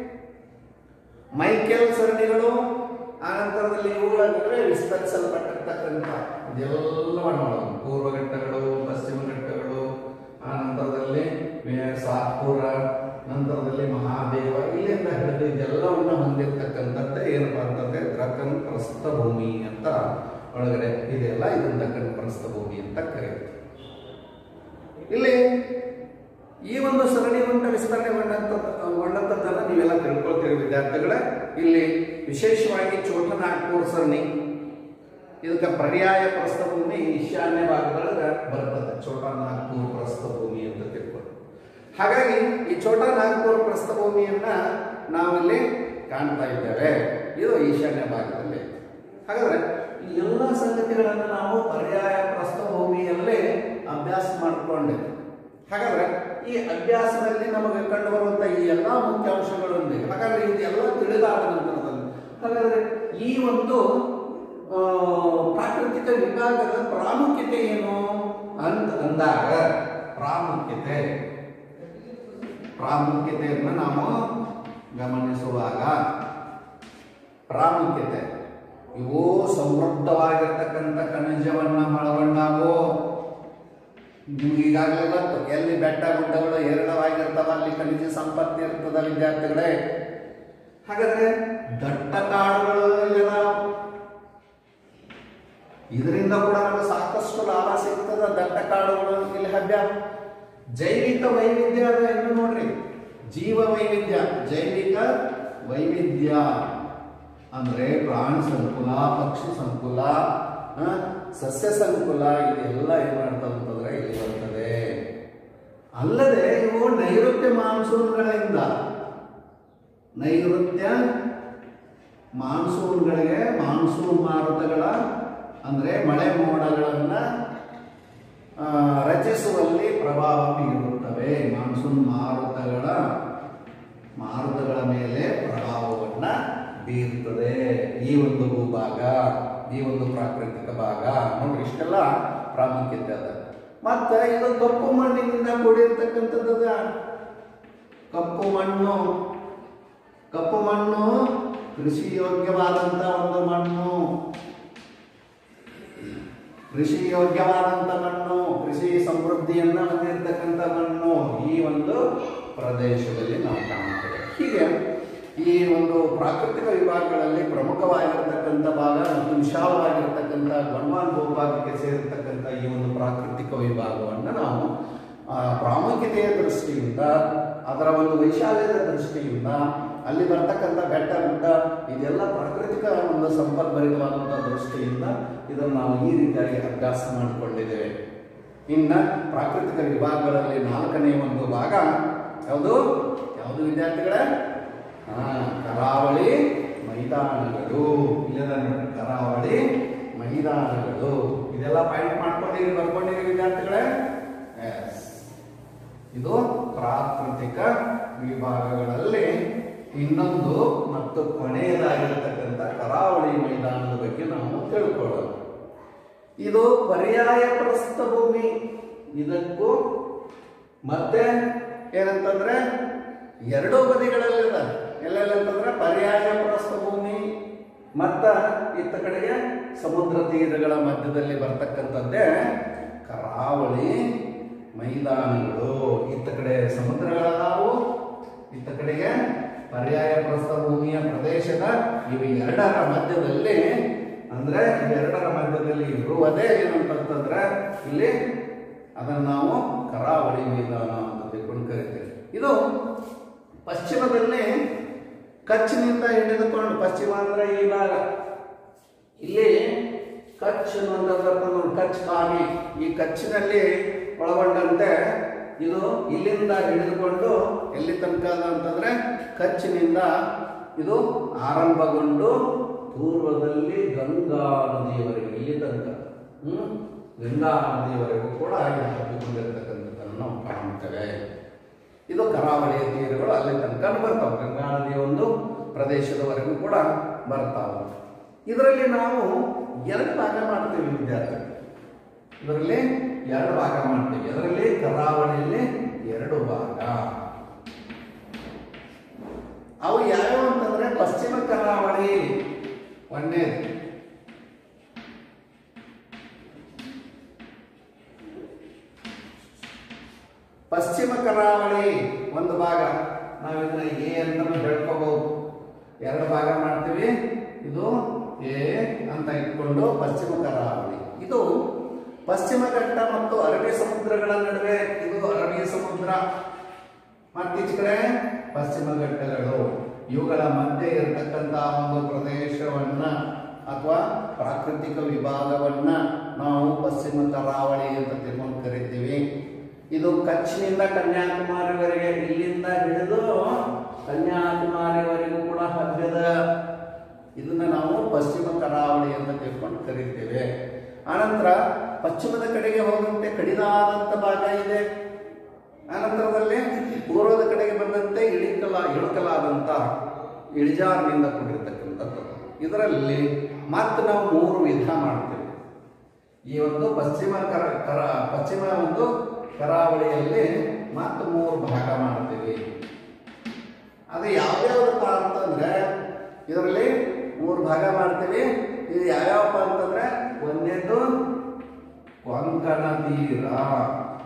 S1: ಮೈಕೆಲ್ ಸರಣಿಗಳು ಆನಂತರದಲ್ಲಿ ಇವುಗಳ ನಡುವೆ ವಿಸ್ತರಿಸಲ್ಪಟ್ಟಿರ್ತಕ್ಕಂಥ ಇದೆಲ್ಲವನ್ನು ಮಾಡೋದು ಪೂರ್ವ ಘಟ್ಟಗಳು ಪಶ್ಚಿಮ ಘಟ್ಟಗಳು ಆನಂತರದಲ್ಲಿ ಮೇ- ಸಾತ್ಪುರ ನಂತರದಲ್ಲಿ ಮಹಾದೇವ ಇಲ್ಲಿಂದ ಹಿಡಿದು ಇದೆಲ್ಲವನ್ನ ಹೊಂದಿರತಕ್ಕಂಥದ್ದೇ ಏನಪ್ಪಾ ಅಂತಂದ್ರೆ ದಕ್ಕನ್ ಪ್ರಸ್ಥಭೂಮಿ ಅಂತ ಒಳಗಡೆ ಇದೆಲ್ಲ ಇದನ್ನ ದಕ್ಕನ್ ಪ್ರಸ್ಥಭೂಮಿ ಅಂತ ಕರೆಯುತ್ತೆ ಇಲ್ಲಿ ಈ ಒಂದು ಸರಣಿ ಉಂಟ ವಿಸ್ತರಣೆಗೊಂಡಂಥದ್ದನ್ನು ನೀವೆಲ್ಲ ತಿಳ್ಕೊಳ್ತೀರಿ ವಿದ್ಯಾರ್ಥಿಗಳೇ ಇಲ್ಲಿ ವಿಶೇಷವಾಗಿ ಚೋಟನಾಗ್ಪುರ್ ಸರಣಿ ಇದಕ್ಕೆ ಪರ್ಯಾಯ ಪ್ರಸ್ಥಭೂಮಿ ಈಶಾನ್ಯ ಭಾಗದೊಳಗೆ ಬರ್ತದೆ ಛೋಟಾ ನಾಗ್ಪುರ್ ಪ್ರಸ್ಥಭೂಮಿ ಅಂತ ತಿಳ್ಕೊಂಡು ಹಾಗಾಗಿ ಈ ಛೋಟಾ ನಾಗ್ಪುರ್ ಪ್ರಸ್ಥಭೂಮಿಯನ್ನ ನಾವಿಲ್ಲಿ ಕಾಣ್ತಾ ಇದ್ದೇವೆ ಇದು ಈಶಾನ್ಯ ಭಾಗದಲ್ಲಿ ಹಾಗಾದ್ರೆ ಈ ಎಲ್ಲ ಸಂಗತಿಗಳನ್ನು ನಾವು ಪರ್ಯಾಯ ಪ್ರಸ್ಥಭೂಮಿಯಲ್ಲೇ ಅಭ್ಯಾಸ ಮಾಡಿಕೊಂಡಿದ್ದೇವೆ ಹಾಗಾದ್ರೆ ಈ ಅಭ್ಯಾಸದಲ್ಲಿ ನಮಗೆ ಕಂಡು ಬರುವಂತ ಈ ಎಲ್ಲಾ ಮುಖ್ಯಾಂಶಗಳೊಂದಿಗೆ ಹಾಗಾದ್ರೆ ಇದೆಲ್ಲ ತಿಳಿದಾದ ನಂತರದಲ್ಲಿ ಹಾಗಾದ್ರೆ ಈ ಒಂದು ಆ, ಪ್ರಾಕೃತಿಕ ವಿಭಾಗದ ಪ್ರಾಮುಖ್ಯತೆ ಏನು ಅಂತ ಅಂದಾಗ ಪ್ರಾಮುಖ್ಯತೆ ಪ್ರಾಮುಖ್ಯತೆಯನ್ನು ನಾವು ಗಮನಿಸುವಾಗ ಪ್ರಾಮುಖ್ಯತೆ ಇವು ಸಮೃದ್ಧವಾಗಿರ್ತಕ್ಕಂಥ ಖನಿಜವನ್ನ ಒಳಗೊಂಡಾವು ನಿಮ್ಗೆ ಈಗಾಗಲೇ ಗೊತ್ತು ಎಲ್ಲಿ ಬೆಟ್ಟ ಗುಡ್ಡಗಳು ಹೇರಳವಾಗಿರ್ತಾವ ಅಲ್ಲಿ ಖನಿಜ ಸಂಪತ್ತು ಇರ್ತದ ವಿದ್ಯಾರ್ಥಿಗಳೇ ಹಾಗಾದ್ರೆ ದಟ್ಟ ಕಾಡುಗಳು ಇಲ್ಲಿದಾವ. ಇದರಿಂದ ಕೂಡ ನಮಗೆ ಸಾಕಷ್ಟು ಲಾಭ ಸಿಗ್ತದ ದಟ್ಟ ಕಾಡುಗಳು ಇಲ್ಲಿ ಹಬ್ಯ ಜೈವಿಕ ವೈವಿಧ್ಯ ಅದ ಏನು ನೋಡ್ರಿ ಜೀವ ವೈವಿಧ್ಯ ಜೈವಿಕ ವೈವಿಧ್ಯ ಅಂದ್ರೆ ಪ್ರಾಣಿ ಸಂಕುಲ ಪಕ್ಷಿ ಸಂಕುಲ ಆ, ಸಸ್ಯ ಸಂಕುಲ ಇದೆಲ್ಲ ಏನ್ ಮಾಡ್ತದೆ ಅಂತಂದ್ರೆ ಇಲ್ಲಿ ಬರ್ತದೆ ಅಲ್ಲದೆ ಇವು ನೈಋತ್ಯ ಮಾನ್ಸೂನ್ಗಳಿಂದ ನೈಋತ್ಯ ಮಾನ್ಸೂನ್ಗಳಿಗೆ ಮಾನ್ಸೂನ್ ಮಾರುತಗಳ ಅಂದ್ರೆ ಮಳೆ ಮೋಡಗಳನ್ನ ಆ, ರಚಿಸುವಲ್ಲಿ ಪ್ರಭಾವ ಬೀರುತ್ತವೆ ಮಾನ್ಸೂನ್ ಮಾರುತಗಳ ಮಾರುತಗಳ ಮೇಲೆ ಪ್ರಭಾವವನ್ನ ಬೀರ್ತದೆ ಈ ಒಂದು ಭೂಭಾಗ ಈ ಒಂದು ಪ್ರಾಕೃತಿಕ ಭಾಗ ನೋಡ್ರಿ ಇಷ್ಟೆಲ್ಲ ಪ್ರಾಮುಖ್ಯತೆ ಅದ ಮತ್ತ ಇದು ಕಪ್ಪು ಮಣ್ಣಿನಿಂದ ಕೂಡಿರ್ತಕ್ಕಂಥದ್ದು ಅದ. ಕಪ್ಪು ಮಣ್ಣು ಕಪ್ಪು ಮಣ್ಣು ಕೃಷಿ ಯೋಗ್ಯವಾದಂತ ಒಂದು ಮಣ್ಣು ಕೃಷಿ ಯೋಗ್ಯವಾದಂತ ಮಣ್ಣು ಕೃಷಿ ಸಮೃದ್ಧಿಯನ್ನ ಹೊಂದಿರತಕ್ಕಂಥ ಮಣ್ಣು ಈ ಒಂದು ಪ್ರದೇಶದಲ್ಲಿ ನಾವು ಕಾಣುತ್ತೇವೆ ಹೀಗೆ ಈ ಒಂದು ಪ್ರಾಕೃತಿಕ ವಿಭಾಗಗಳಲ್ಲಿ ಪ್ರಮುಖವಾಗಿರ್ತಕ್ಕಂಥ ಭಾಗ ಮತ್ತು ವಿಶಾಲವಾಗಿರ್ತಕ್ಕಂಥ ಗಣ್ವಾನ್ ಭೂಭಾಗಕ್ಕೆ ಸೇರಿರ್ತಕ್ಕಂಥ ಈ ಒಂದು ಪ್ರಾಕೃತಿಕ ವಿಭಾಗವನ್ನು ನಾವು ಆ, ಪ್ರಾಮುಖ್ಯತೆಯ ದೃಷ್ಟಿಯಿಂದ ಅದರ ಒಂದು ವೈಶಾಲ್ಯದ ದೃಷ್ಟಿಯಿಂದ ಅಲ್ಲಿ ಬರ್ತಕ್ಕಂಥ ಬೆಟ್ಟ ಗುಡ್ಡ ಇದೆಲ್ಲ ಪ್ರಾಕೃತಿಕ ಒಂದು ಸಂಪದ್ಭರಿತವಾದಂಥ ದೃಷ್ಟಿಯಿಂದ ಇದನ್ನು ನಾವು ಈ ರೀತಿಯಾಗಿ ಅಭ್ಯಾಸ ಮಾಡಿಕೊಂಡಿದ್ದೇವೆ ಇನ್ನ ಪ್ರಾಕೃತಿಕ ವಿಭಾಗಗಳಲ್ಲಿ ನಾಲ್ಕನೇ ಒಂದು ಭಾಗ ಯಾವುದು ಯಾವುದು ವಿದ್ಯಾರ್ಥಿಗಳೇ ಹಾ ಕರಾವಳಿ ಮೈದಾನಗಳು ಇಲ್ಲದ ನೋಡಿ ಕರಾವಳಿ ಮೈದಾನಗಳು ಇದೆಲ್ಲ ಪಾಯಿಂಟ್ ಮಾಡ್ಕೊಂಡಿರಿ ಬರ್ಕೊಂಡಿರಿ ವಿದ್ಯಾರ್ಥಿಗಳೇ ಎಸ್ ಇದು ಪ್ರಾಕೃತಿಕ ವಿಭಾಗಗಳಲ್ಲಿ ಇನ್ನೊಂದು ಮತ್ತು ಕೊನೆಯದಾಗಿರತಕ್ಕಂಥ ಕರಾವಳಿ ಮೈದಾನದ ಬಗ್ಗೆ ನಾವು ತಿಳ್ಕೊಳ್ಳೋಣ ಇದು ಪರ್ಯಾಯ ಪ್ರಸ್ಥಭೂಮಿ ಇದಕ್ಕೂ ಮತ್ತೆ ಏನಂತಂದ್ರೆ ಎರಡೂ ಬದಿಗಳಲ್ಲಿದೆ ಎಲ್ಲೆಲ್ಲ ಅಂತಂದ್ರೆ ಪರ್ಯಾಯ ಪ್ರಸ್ಥಭೂಮಿ ಮತ್ತ ಇತ್ತ ಕಡೆಗೆ ಸಮುದ್ರ ತೀರಗಳ ಮಧ್ಯದಲ್ಲಿ ಬರ್ತಕ್ಕಂಥದ್ದೇ ಕರಾವಳಿ ಮೈದಾನಗಳು ಇತ್ತ ಕಡೆ ಸಮುದ್ರಗಳದಾವು ಇತ್ತ ಕಡೆಗೆ ಪರ್ಯಾಯ ಪ್ರಸ್ಥಭೂಮಿಯ ಪ್ರದೇಶದ ಇವು ಎರಡರ ಮಧ್ಯದಲ್ಲಿ ಅಂದ್ರೆ ಇವೆರಡರ ಮಧ್ಯದಲ್ಲಿ ಇರುವುದೇ ಏನಂತಂತಂದ್ರೆ ಇಲ್ಲಿ ಅದನ್ನು ನಾವು ಕರಾವಳಿ ಮೈದಾನ ಅಂತ ತಿಳ್ಕೊಂಡು ಕರಿತೇವೆ ಇದು ಪಶ್ಚಿಮದಲ್ಲಿ ಕಚ್ನಿಂದ ಹಿಡಿದುಕೊಂಡು ಪಶ್ಚಿಮ ಅಂದ್ರೆ ಈ ಭಾಗ ಇಲ್ಲಿ ಕಚ್ ಅನ್ನುವಂಥದ್ದು ನೋಡಿ ಕಚ್ ಕಾವಿ ಈ ಕಚ್ನಲ್ಲಿ ಒಳಗೊಂಡಂತೆ ಇದು ಇಲ್ಲಿಂದ ಹಿಡಿದುಕೊಂಡು ಎಲ್ಲಿ ತನಕ ಅದ ಅಂತಂದ್ರೆ ಕಚ್ಚಿನಿಂದ ಇದು ಆರಂಭಗೊಂಡು ಪೂರ್ವದಲ್ಲಿ ಗಂಗಾ ನದಿಯವರೆಗೆ ಇಲ್ಲಿ ತನಕ ಹ್ಮ್ ಗಂಗಾ ನದಿಯವರೆಗೂ ಕೂಡ ಇಲ್ಲಿ ಹಬ್ಬಿಕೊಂಡಿರ್ತಕ್ಕಂಥದ್ದನ್ನು ನಾವು ಕಾಣುತ್ತೇವೆ ಇದು ಕರಾವಳಿಯ ತೀರಗಳು ಅಲ್ಲಿ ತನಕ ಬರ್ತಾವೆ ಗಂಗಾ ನದಿಯ ಒಂದು ಪ್ರದೇಶದವರೆಗೂ ಕೂಡ ಬರ್ತಾವೆ ಇದರಲ್ಲಿ ನಾವು ಎರಡು ಭಾಗ ಮಾಡ್ತೀವಿ ವಿದ್ಯಾರ್ಥಿ ಇದರಲ್ಲಿ ಎರಡು ಭಾಗ ಮಾಡ್ತೀವಿ ಅದರಲ್ಲಿ ಕರಾವಳಿಯಲ್ಲಿ ಎರಡು ಭಾಗ ಅವು ಯಾವ್ಯಾವ ಅಂತಂದ್ರೆ ಪಶ್ಚಿಮ ಕರಾವಳಿ ಒಂದೇದು ಪಶ್ಚಿಮ ಕರಾವಳಿ ಒಂದು ಭಾಗ ನಾವು ಇದನ್ನ ಎ ಅಂತ ಹೇಳ್ಕೋಬಹುದು ಎರಡು ಭಾಗ ಮಾಡ್ತೀವಿ ಇದು ಎ ಅಂತ ಇಟ್ಕೊಂಡು ಪಶ್ಚಿಮ ಕರಾವಳಿ ಇದು ಪಶ್ಚಿಮ ಘಟ್ಟ ಮತ್ತು ಅರಬ್ಬಿ ಸಮುದ್ರಗಳ ನಡುವೆ ಇದು ಅರಬ್ಬಿ ಸಮುದ್ರ ಮತ್ತೀಚ ಕಡೆ ಪಶ್ಚಿಮ ಘಟ್ಟಗಳು ಇವುಗಳ ಮಧ್ಯೆ ಇರತಕ್ಕಂತಹ ಒಂದು ಪ್ರದೇಶವನ್ನ ಅಥವಾ ಪ್ರಾಕೃತಿಕ ವಿಭಾಗವನ್ನ ನಾವು ಪಶ್ಚಿಮ ಕರಾವಳಿ ಅಂತ ತಿಳ್ಕೊಂಡು ಕರಿತೀವಿ ಇದು ಕಚ್ನಿಂದ ಕನ್ಯಾಕುಮಾರಿವರೆಗೆ ಇಲ್ಲಿಂದ ಹಿಡಿದು ಕನ್ಯಾಕುಮಾರಿವರೆಗೂ ಕೂಡ ಹಬ್ಬದ ಇದನ್ನ ನಾವು ಪಶ್ಚಿಮ ಕರಾವಳಿ ಅಂತ ತಿಳ್ಕೊಂಡು ಕರಿತೇವೆ ಆನಂತರ ಪಶ್ಚಿಮದ ಕಡೆಗೆ ಹೋದಂತೆ ಕಡಿದಾದಂತ ಭಾಗ ಇದೆ ಆನಂತರದಲ್ಲಿ ಪೂರ್ವದ ಕಡೆಗೆ ಬಂದಂತೆ ಇಳಿಕಲ ಇಳುಕಲಾದಂತ ಇಳಿಜಾರಿನಿಂದ ಕೂಡಿರ್ತಕ್ಕಂಥದ್ದು ಇದರಲ್ಲಿ ಮತ್ತೆ ನಾವು ಮೂರು ವಿಧ ಮಾಡ್ತೇವೆ ಈ ಒಂದು ಪಶ್ಚಿಮ ಕರ ಕರ ಪಶ್ಚಿಮ ಒಂದು ಕರಾವಳಿಯಲ್ಲಿ ಮತ್ತೆ ಮೂರು ಭಾಗ ಮಾಡ್ತೀವಿ ಅದು ಯಾವ್ಯಾವ್ದಪ್ಪ ಅಂತಂದ್ರೆ ಇದರಲ್ಲಿ ಮೂರು ಭಾಗ ಮಾಡ್ತೀವಿ ಇದು ಯಾವ್ಯಾವಪ್ಪ ಅಂತಂದ್ರೆ ಒಂದನೇದು ಕೊಂಕಣ ತೀರ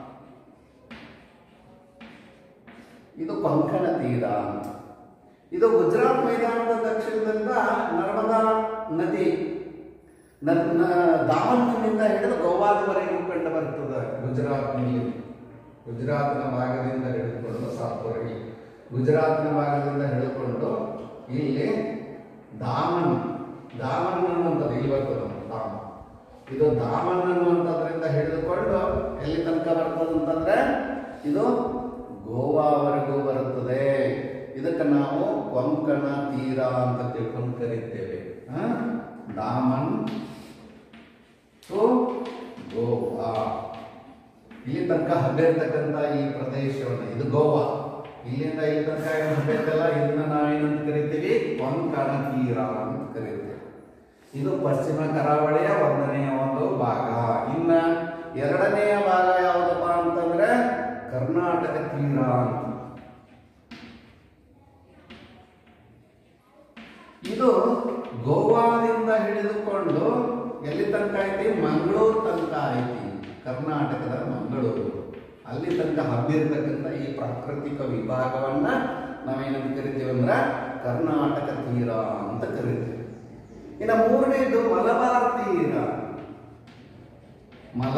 S1: ಇದು ಕೊಂಕಣ ತೀರ ಅಂತ ಇದು ಗುಜರಾತ್ ಮೈದಾನದ ದಕ್ಷಿಣದಿಂದ ನರ್ಮದಾ ನದಿ ನ- ನ- ದಾಮನ್ನಿಂದ ಹಿಡಿದು ಗೋವಾದವರೆಗೂ ಕಂಡು ಬರ್ತದೆ ಗುಜರಾತ್ನಲ್ಲಿ ಗುಜರಾತ್ನ ಭಾಗದಿಂದ ಹಿಡಿದುಕೊಂಡು ಸಾತ್ವರೆಗೆ ಗುಜರಾತ್ನ ಭಾಗದಿಂದ ಹಿಡಿದುಕೊಂಡು ಇಲ್ಲಿ ದಾಮನ್ ದಾಮನ್ ಅನ್ನುವಂಥದ್ದು ಇಲ್ಲಿ ಬರ್ತದೆ ನೋಡಿ, ದಾಮನ್ ಇದು ದಾಮನ್ ಅನ್ನುವಂಥದ್ರಿಂದ ಹಿಡಿದುಕೊಂಡು ಎಲ್ಲಿ ತನಕ ಬರ್ತದೆ ಅಂತಂದ್ರೆ ಇದು ಗೋವಾವರೆಗೂ ಬರುತ್ತದೆ ಇದಕ್ಕೆ ನಾವು ಕೊಂಕಣ ತೀರ ಅಂತ ತಿಳ್ಕೊಂಡು ಕರೀತೇವೆ ಆ? ದಾಮನ್ ಟು ಗೋವಾ ಇಲ್ಲಿ ತನಕ ಹಬ್ಬಿರ್ತಕ್ಕಂಥ ಈ ಪ್ರದೇಶವನ್ನು ಇದು ಗೋವಾ ಇಲ್ಲಿಂದ ಇಲ್ಲಿ ತನಕ ಏನು ಹಬ್ಬಿರ್ತಲ್ಲ ಇದನ್ನ ನಾವೇನಂತ ಕರಿತೀವಿ ಕೊಂಕಣ ತೀರ ಅಂತ ಕರಿತೇವೆ ಇದು ಪಶ್ಚಿಮ ಕರಾವಳಿಯ ಒಂದನೆಯ ಒಂದು ಭಾಗ ಇನ್ನ ಎರಡನೆಯ ಭಾಗ ಯಾವುದಪ್ಪ ಅಂತಂದ್ರೆ ಕರ್ನಾಟಕ ತೀರ ಅಂತ ಇದು ಗೋವಾದಿಂದ ಹಿಡಿದುಕೊಂಡು ಎಲ್ಲಿ ತನಕ ಐತಿ ಮಂಗಳೂರು ತನಕ ಐತಿ ಕರ್ನಾಟಕದ ಮಂಗಳೂರು ಅಲ್ಲಿ ತನಕ ಹಬ್ಬಿರ್ತಕ್ಕಂಥ ಈ ಪ್ರಾಕೃತಿಕ ವಿಭಾಗವನ್ನ ನಾವೇನಂತ ಕರಿತೀವಿ ಅಂದ್ರೆ ಕರ್ನಾಟಕ ತೀರ ಅಂತ ಕರಿತೀವಿ ಇನ್ನು ಮೂರನೇದು ಮಲಬಾರ್ ತೀರ ಮಲ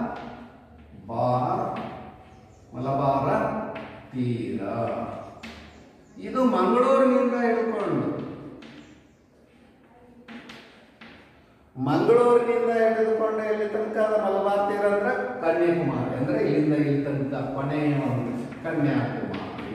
S1: ಬಾರ್ ಮಲಬಾರ ತೀರ ಇದು ಮಂಗಳೂರಿನಿಂದ ಹಿಡ್ಕೊಂಡು ಮಂಗಳೂರಿನಿಂದ ಹಿಡಿದುಕೊಂಡು ಎಲ್ಲಿ ತನಕ ಅದು ಮಲಬಾರ್ ತೀರ ಅಂದ್ರೆ ಕನ್ಯಾಕುಮಾರಿ ಅಂದ್ರೆ ಇಲ್ಲಿಂದ ಇಲ್ಲಿ ತನಕ ಕೊನೆಯ ಒಂದು ಕನ್ಯಾಕುಮಾರಿ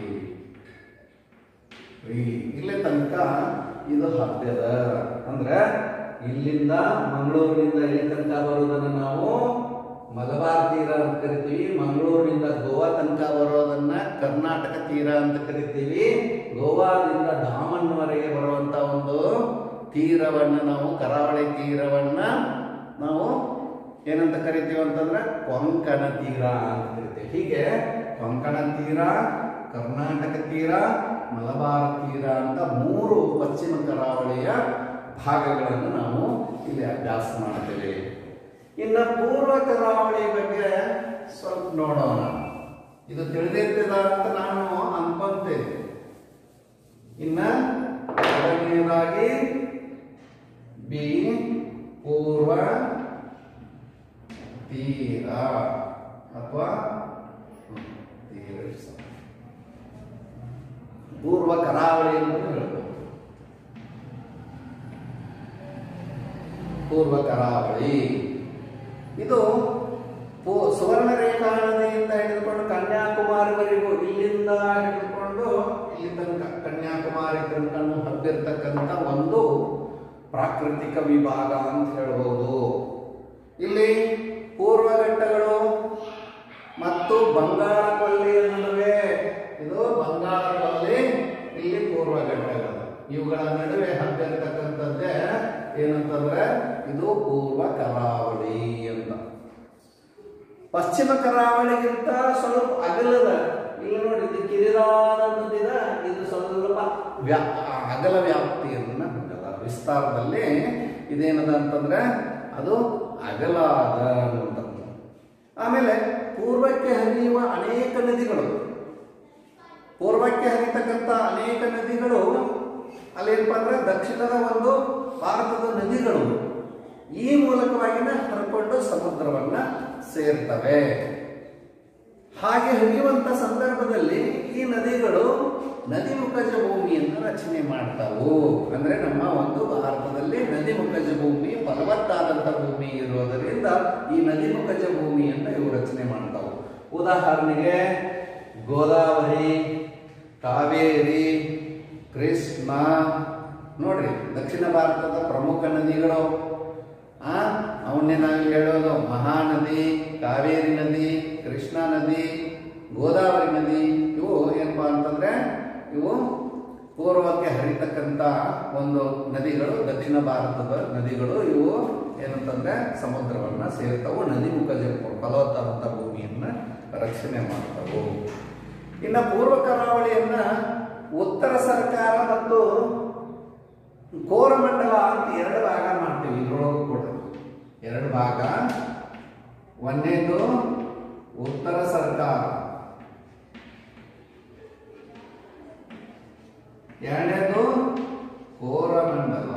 S1: ಈ ಇಲ್ಲಿ ತನಕ ಇದು ಹಬ್ಬ್ಯದ ಅಂದ್ರೆ ಇಲ್ಲಿಂದ ಮಂಗಳೂರಿನಿಂದ ಇಲ್ಲಿ ತನಕ ಬರೋದನ್ನ ನಾವು ಮಲಬಾರ್ ತೀರ ಅಂತ ಕರಿತೀವಿ ಮಂಗಳೂರಿನಿಂದ ಗೋವಾ ತನಕ ಬರೋದನ್ನ ಕರ್ನಾಟಕ ತೀರ ಅಂತ ಕರಿತೀವಿ ಗೋವಾದಿಂದ ದಾಮನ್ವರೆಗೆ ಬರುವಂತ ಒಂದು ತೀರವನ್ನ ನಾವು ಕರಾವಳಿ ತೀರವನ್ನ ನಾವು ಏನಂತ ಕರಿತೀವಿ ಅಂತಂದ್ರೆ ಕೊಂಕಣ ತೀರ ಅಂತ ಕರಿತೀವಿ ಹೀಗೆ ಕೊಂಕಣ ತೀರ ಕರ್ನಾಟಕ ತೀರ ಮಲಬಾರ ತೀರ ಅಂತ ಮೂರು ಪಶ್ಚಿಮ ಕರಾವಳಿಯ ಭಾಗಗಳನ್ನು ನಾವು ಇಲ್ಲಿ ಅಭ್ಯಾಸ ಮಾಡ್ತೇವೆ ಇನ್ನು ಪೂರ್ವ ಕರಾವಳಿ ಬಗ್ಗೆ ಸ್ವಲ್ಪ ನೋಡೋಣ ಇದು ತಿಳಿದಿರ್ತದ ಅಂತ ನಾನು ಅನ್ಕೊಂತೇನೆ ಇನ್ನ ಎರಡನೆಯದಾಗಿ ಬಿ ಪೂರ್ವ ತೀರ ಅಥವಾ ಹ್ಮ್, ತೀರ ಇಟ್ಸ್ fine. ಪೂರ್ವ ಕರಾವಳಿ ಅಂತ ಹೇಳ್ಬೋದು ಪೂರ್ವ ಕರಾವಳಿ ಇದು ಪೂ- ಸುವರ್ಣ ರೇಖಾ ನದಿಯಿಂದ ಹಿಡಿದುಕೊಂಡು ಕನ್ಯಾಕುಮಾರಿವರೆಗೂ ಇಲ್ಲಿಂದ ಹಿಡಿದುಕೊಂಡು ಇಲ್ಲಿ ತನಕ ಕನ್ಯಾಕುಮಾರಿ ತನಕ ಹಬ್ಬಿರ್ತಕ್ಕಂಥ ಒಂದು ಪ್ರಾಕೃತಿಕ ವಿಭಾಗ ಅಂತ ಹೇಳ್ಬೋದು ಇಲ್ಲಿ ಪೂರ್ವ ಘಟ್ಟಗಳು ಮತ್ತು ಬಂಗಾಳ ಕೊಲ್ಲಿಯ ನಡುವೆ ಇದು ಬಂಗಾಳ ಕೊಲ್ಲಿ ಇಲ್ಲಿ ಪೂರ್ವ ಘಟ್ಟಗಳು ಇವುಗಳ ನಡುವೆ ಹಬ್ಬಿರ್ತಕ್ಕಂಥದ್ದೇ ಏನಂತಂದ್ರೆ ಇದು ಪೂರ್ವ ಕರಾವಳಿ ಅಂತ ಪಶ್ಚಿಮ ಕರಾವಳಿಗಿಂತ ಸ್ವಲ್ಪ ಅಗಲದ ಇಲ್ಲಿ ನೋಡಿ ಇದು ಕಿರಿದಾದಂಥದ್ದಿದ ಇದು ಸ್ವಲ್ಪ ವ್ಯಾ ಅಗಲ ವ್ಯಾಪ್ತಿಯನ್ನ ಹೊಂದದ ವಿಸ್ತಾರದಲ್ಲಿ ಇದೇನದ ಅಂತಂದ್ರೆ ಅದು ಅಗಲ ಅದ ಅನ್ನುವಂಥದ್ದು ಆಮೇಲೆ ಪೂರ್ವಕ್ಕೆ ಹರಿಯುವ ಅನೇಕ ನದಿಗಳು ಪೂರ್ವಕ್ಕೆ ಹರಿತಕ್ಕಂಥ ಅನೇಕ ನದಿಗಳು ಅಲ್ಲೇನಪ್ಪ ಅಂದ್ರೆ ದಕ್ಷಿಣದ ಒಂದು ಭಾರತದ ನದಿಗಳು ಈ ಮೂಲಕವಾಗಿನ ಹರ್ಕೊಂಡು ಸಮುದ್ರವನ್ನ ಸೇರ್ತವೆ ಹಾಗೆ ಹರಿಯುವಂತ ಸಂದರ್ಭದಲ್ಲಿ ಈ ನದಿಗಳು ನದಿ ಮುಖಜ ಭೂಮಿಯನ್ನು ರಚನೆ ಮಾಡ್ತಾವು ಅಂದ್ರೆ ನಮ್ಮ ಒಂದು ಭಾರತದಲ್ಲಿ ನದಿ ಮುಖಜ ಭೂಮಿ ಫಲವತ್ತಾದಂಥ ಭೂಮಿ ಇರೋದರಿಂದ ಈ ನದಿ ಮುಖಜ ಭೂಮಿಯನ್ನು ಇವು ರಚನೆ ಮಾಡ್ತಾವು ಉದಾಹರಣೆಗೆ ಗೋದಾವರಿ ಕಾವೇರಿ ಕೃಷ್ಣ ನೋಡ್ರಿ ದಕ್ಷಿಣ ಭಾರತದ ಪ್ರಮುಖ ನದಿಗಳು ಆ ಅವನ್ನೇ ನಾವು ಹೇಳೋದು ಮಹಾನದಿ ಕಾವೇರಿ ನದಿ ಕೃಷ್ಣ ನದಿ ಗೋದಾವರಿ ನದಿ ಇವು ಏನಪ್ಪಾ ಅಂತಂದ್ರೆ ಇವು ಪೂರ್ವಕ್ಕೆ ಹರಿತಕ್ಕಂಥ ಒಂದು ನದಿಗಳು ದಕ್ಷಿಣ ಭಾರತದ ನದಿಗಳು ಇವು ಏನಂತಂದ್ರೆ ಸಮುದ್ರವನ್ನ ಸೇರ್ತವು ನದಿ ಮುಖಜ ಫಲವತ್ತಾದಂಥ ಭೂಮಿಯನ್ನ ರಕ್ಷಣೆ ಮಾಡ್ತವು ಇನ್ನು ಪೂರ್ವ ಕರಾವಳಿಯನ್ನ ಉತ್ತರ ಸರ್ಕಾರ ಮತ್ತು ಕೋರಮಂಡಲ ಅಂತ ಎರಡು ಭಾಗ ಮಾಡ್ತೀವಿ ಇದ್ರೊಳಗೂ ಕೂಡ ಎರಡು ಭಾಗ ಒಂದೇದು ಉತ್ತರ ಸರ್ಕಾರ ಎರಡನೇದು ಕೋರಮಂಡಲ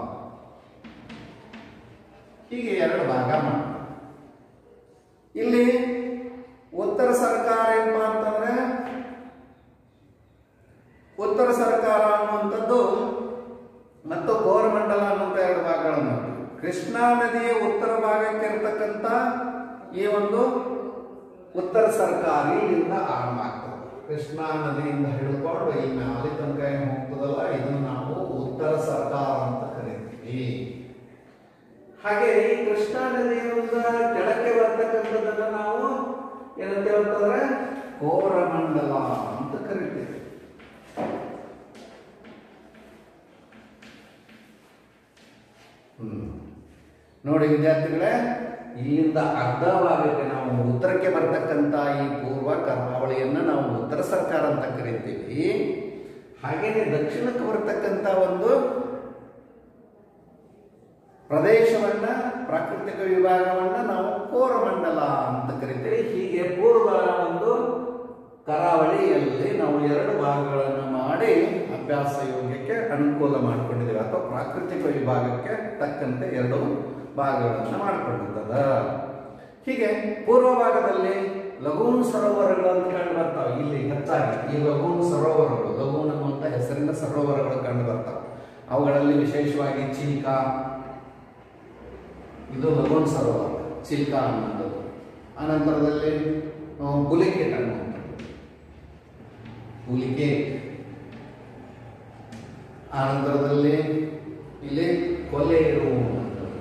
S1: ಹೀಗೆ ಎರಡು ಭಾಗ ಮಾಡಿ ಇಲ್ಲಿ ಉತ್ತರ ಸರ್ಕಾರ ಏನಪ್ಪಾ ಅಂತಂದ್ರೆ ಉತ್ತರ ಸರ್ಕಾರ ಅನ್ನುವಂಥದ್ದು ಮತ್ತು ಕೋರಮಂಡಲ ಅನ್ನುವಂಥ ಎರಡು ಭಾಗಗಳನ್ನು ಮಾಡ್ತೀವಿ. ಕೃಷ್ಣಾ ನದಿಯ ಉತ್ತರ ಭಾಗಕ್ಕೆ ಇರತಕ್ಕಂಥ ಈ ಒಂದು ಉತ್ತರ ಸರ್ಕಾರಿ ಇಲ್ಲಿಂದ ಆರಂಭ ಆಗ್ತದೆ ಕೃಷ್ಣಾ ನದಿಯಿಂದ ಹಿಡ್ಕೊಂಡು ಈ ಮ್ಯಾಲಿ ತನಕ ಏನು ಹೋಗ್ತದಲ್ಲ ಇದನ್ನು ನಾವು ಉತ್ತರ ಸರ್ಕಾರ ಅಂತ ಕರಿತೀವಿ ಹಾಗೆ ಈ ಕೃಷ್ಣಾ ನದಿಯಿಂದ ಕೆಳಕ್ಕೆ ಬರ್ತಕ್ಕಂಥದ್ದನ್ನ ನಾವು ಏನಂತ ಹೇಳ್ತಂದ್ರೆ ಕೋರಮಂಡಲ ಅಂತ ಕರಿತೀವಿ ಹ್ಮ್. ನೋಡಿ ವಿದ್ಯಾರ್ಥಿಗಳೇ ಇಲ್ಲಿಂದ ಅರ್ಧ ಭಾಗಕ್ಕೆ ನಾವು ಉತ್ತರಕ್ಕೆ ಬರ್ತಕ್ಕಂಥ ಈ ಪೂರ್ವ ಕರಾವಳಿಯನ್ನ ನಾವು ಉತ್ತರ ಸರ್ಕಾರ ಅಂತ ಕರಿತೀವಿ ಹಾಗೇನೆ ದಕ್ಷಿಣಕ್ಕೆ ಬರ್ತಕ್ಕಂಥ ಒಂದು ಪ್ರದೇಶವನ್ನ ಪ್ರಾಕೃತಿಕ ವಿಭಾಗವನ್ನ ನಾವು ಕೋರಮಂಡಲ ಅಂತ ಕರಿತೀವಿ ಹೀಗೆ ಪೂರ್ವ ಒಂದು ಕರಾವಳಿಯಲ್ಲಿ ನಾವು ಎರಡು ಭಾಗಗಳನ್ನು ಮಾಡಿ ಅಭ್ಯಾಸ ಯೋಗ್ಯಕ್ಕೆ ಅನುಕೂಲ ಮಾಡಿಕೊಂಡಿದ್ದೇವೆ ಅಥವಾ ಪ್ರಾಕೃತಿಕ ವಿಭಾಗಕ್ಕೆ ತಕ್ಕಂತೆ ಎರಡು ಭಾಗಗಳನ್ನು ಮಾಡಿಕೊಂಡಿದ್ದದ ಹೀಗೆ ಪೂರ್ವ ಭಾಗದಲ್ಲಿ ಲಘೂನ್ ಸರೋವರಗಳು ಅಂತ ಕಂಡು ಬರ್ತಾವೆ ಇಲ್ಲಿ ಹೆಚ್ಚಾಗಿ ಈ ಲಘೂನ್ ಸರೋವರಗಳು ಲಘೂನ್ ಅನ್ನುವಂಥ ಹೆಸರಿನ ಸರೋವರಗಳು ಕಂಡು ಬರ್ತಾವೆ ಅವುಗಳಲ್ಲಿ ವಿಶೇಷವಾಗಿ ಚಿಲ್ಕಾ ಇದು ಲಗೋನ್ ಸರೋವರ ಚಿಲ್ಕಾ ಅನ್ನುವಂಥದ್ದು ಅನಂತರದಲ್ಲಿ ಆ, ಹುಲಿಕೇಟ್ ಅನ್ನುವಂಥದ್ದು ಹುಲಿಕೇಟ್ ಆನಂತರದಲ್ಲಿ ಇಲ್ಲಿ ಕೊಲ್ಲೇರು ಅನ್ನುವಂಥದ್ದು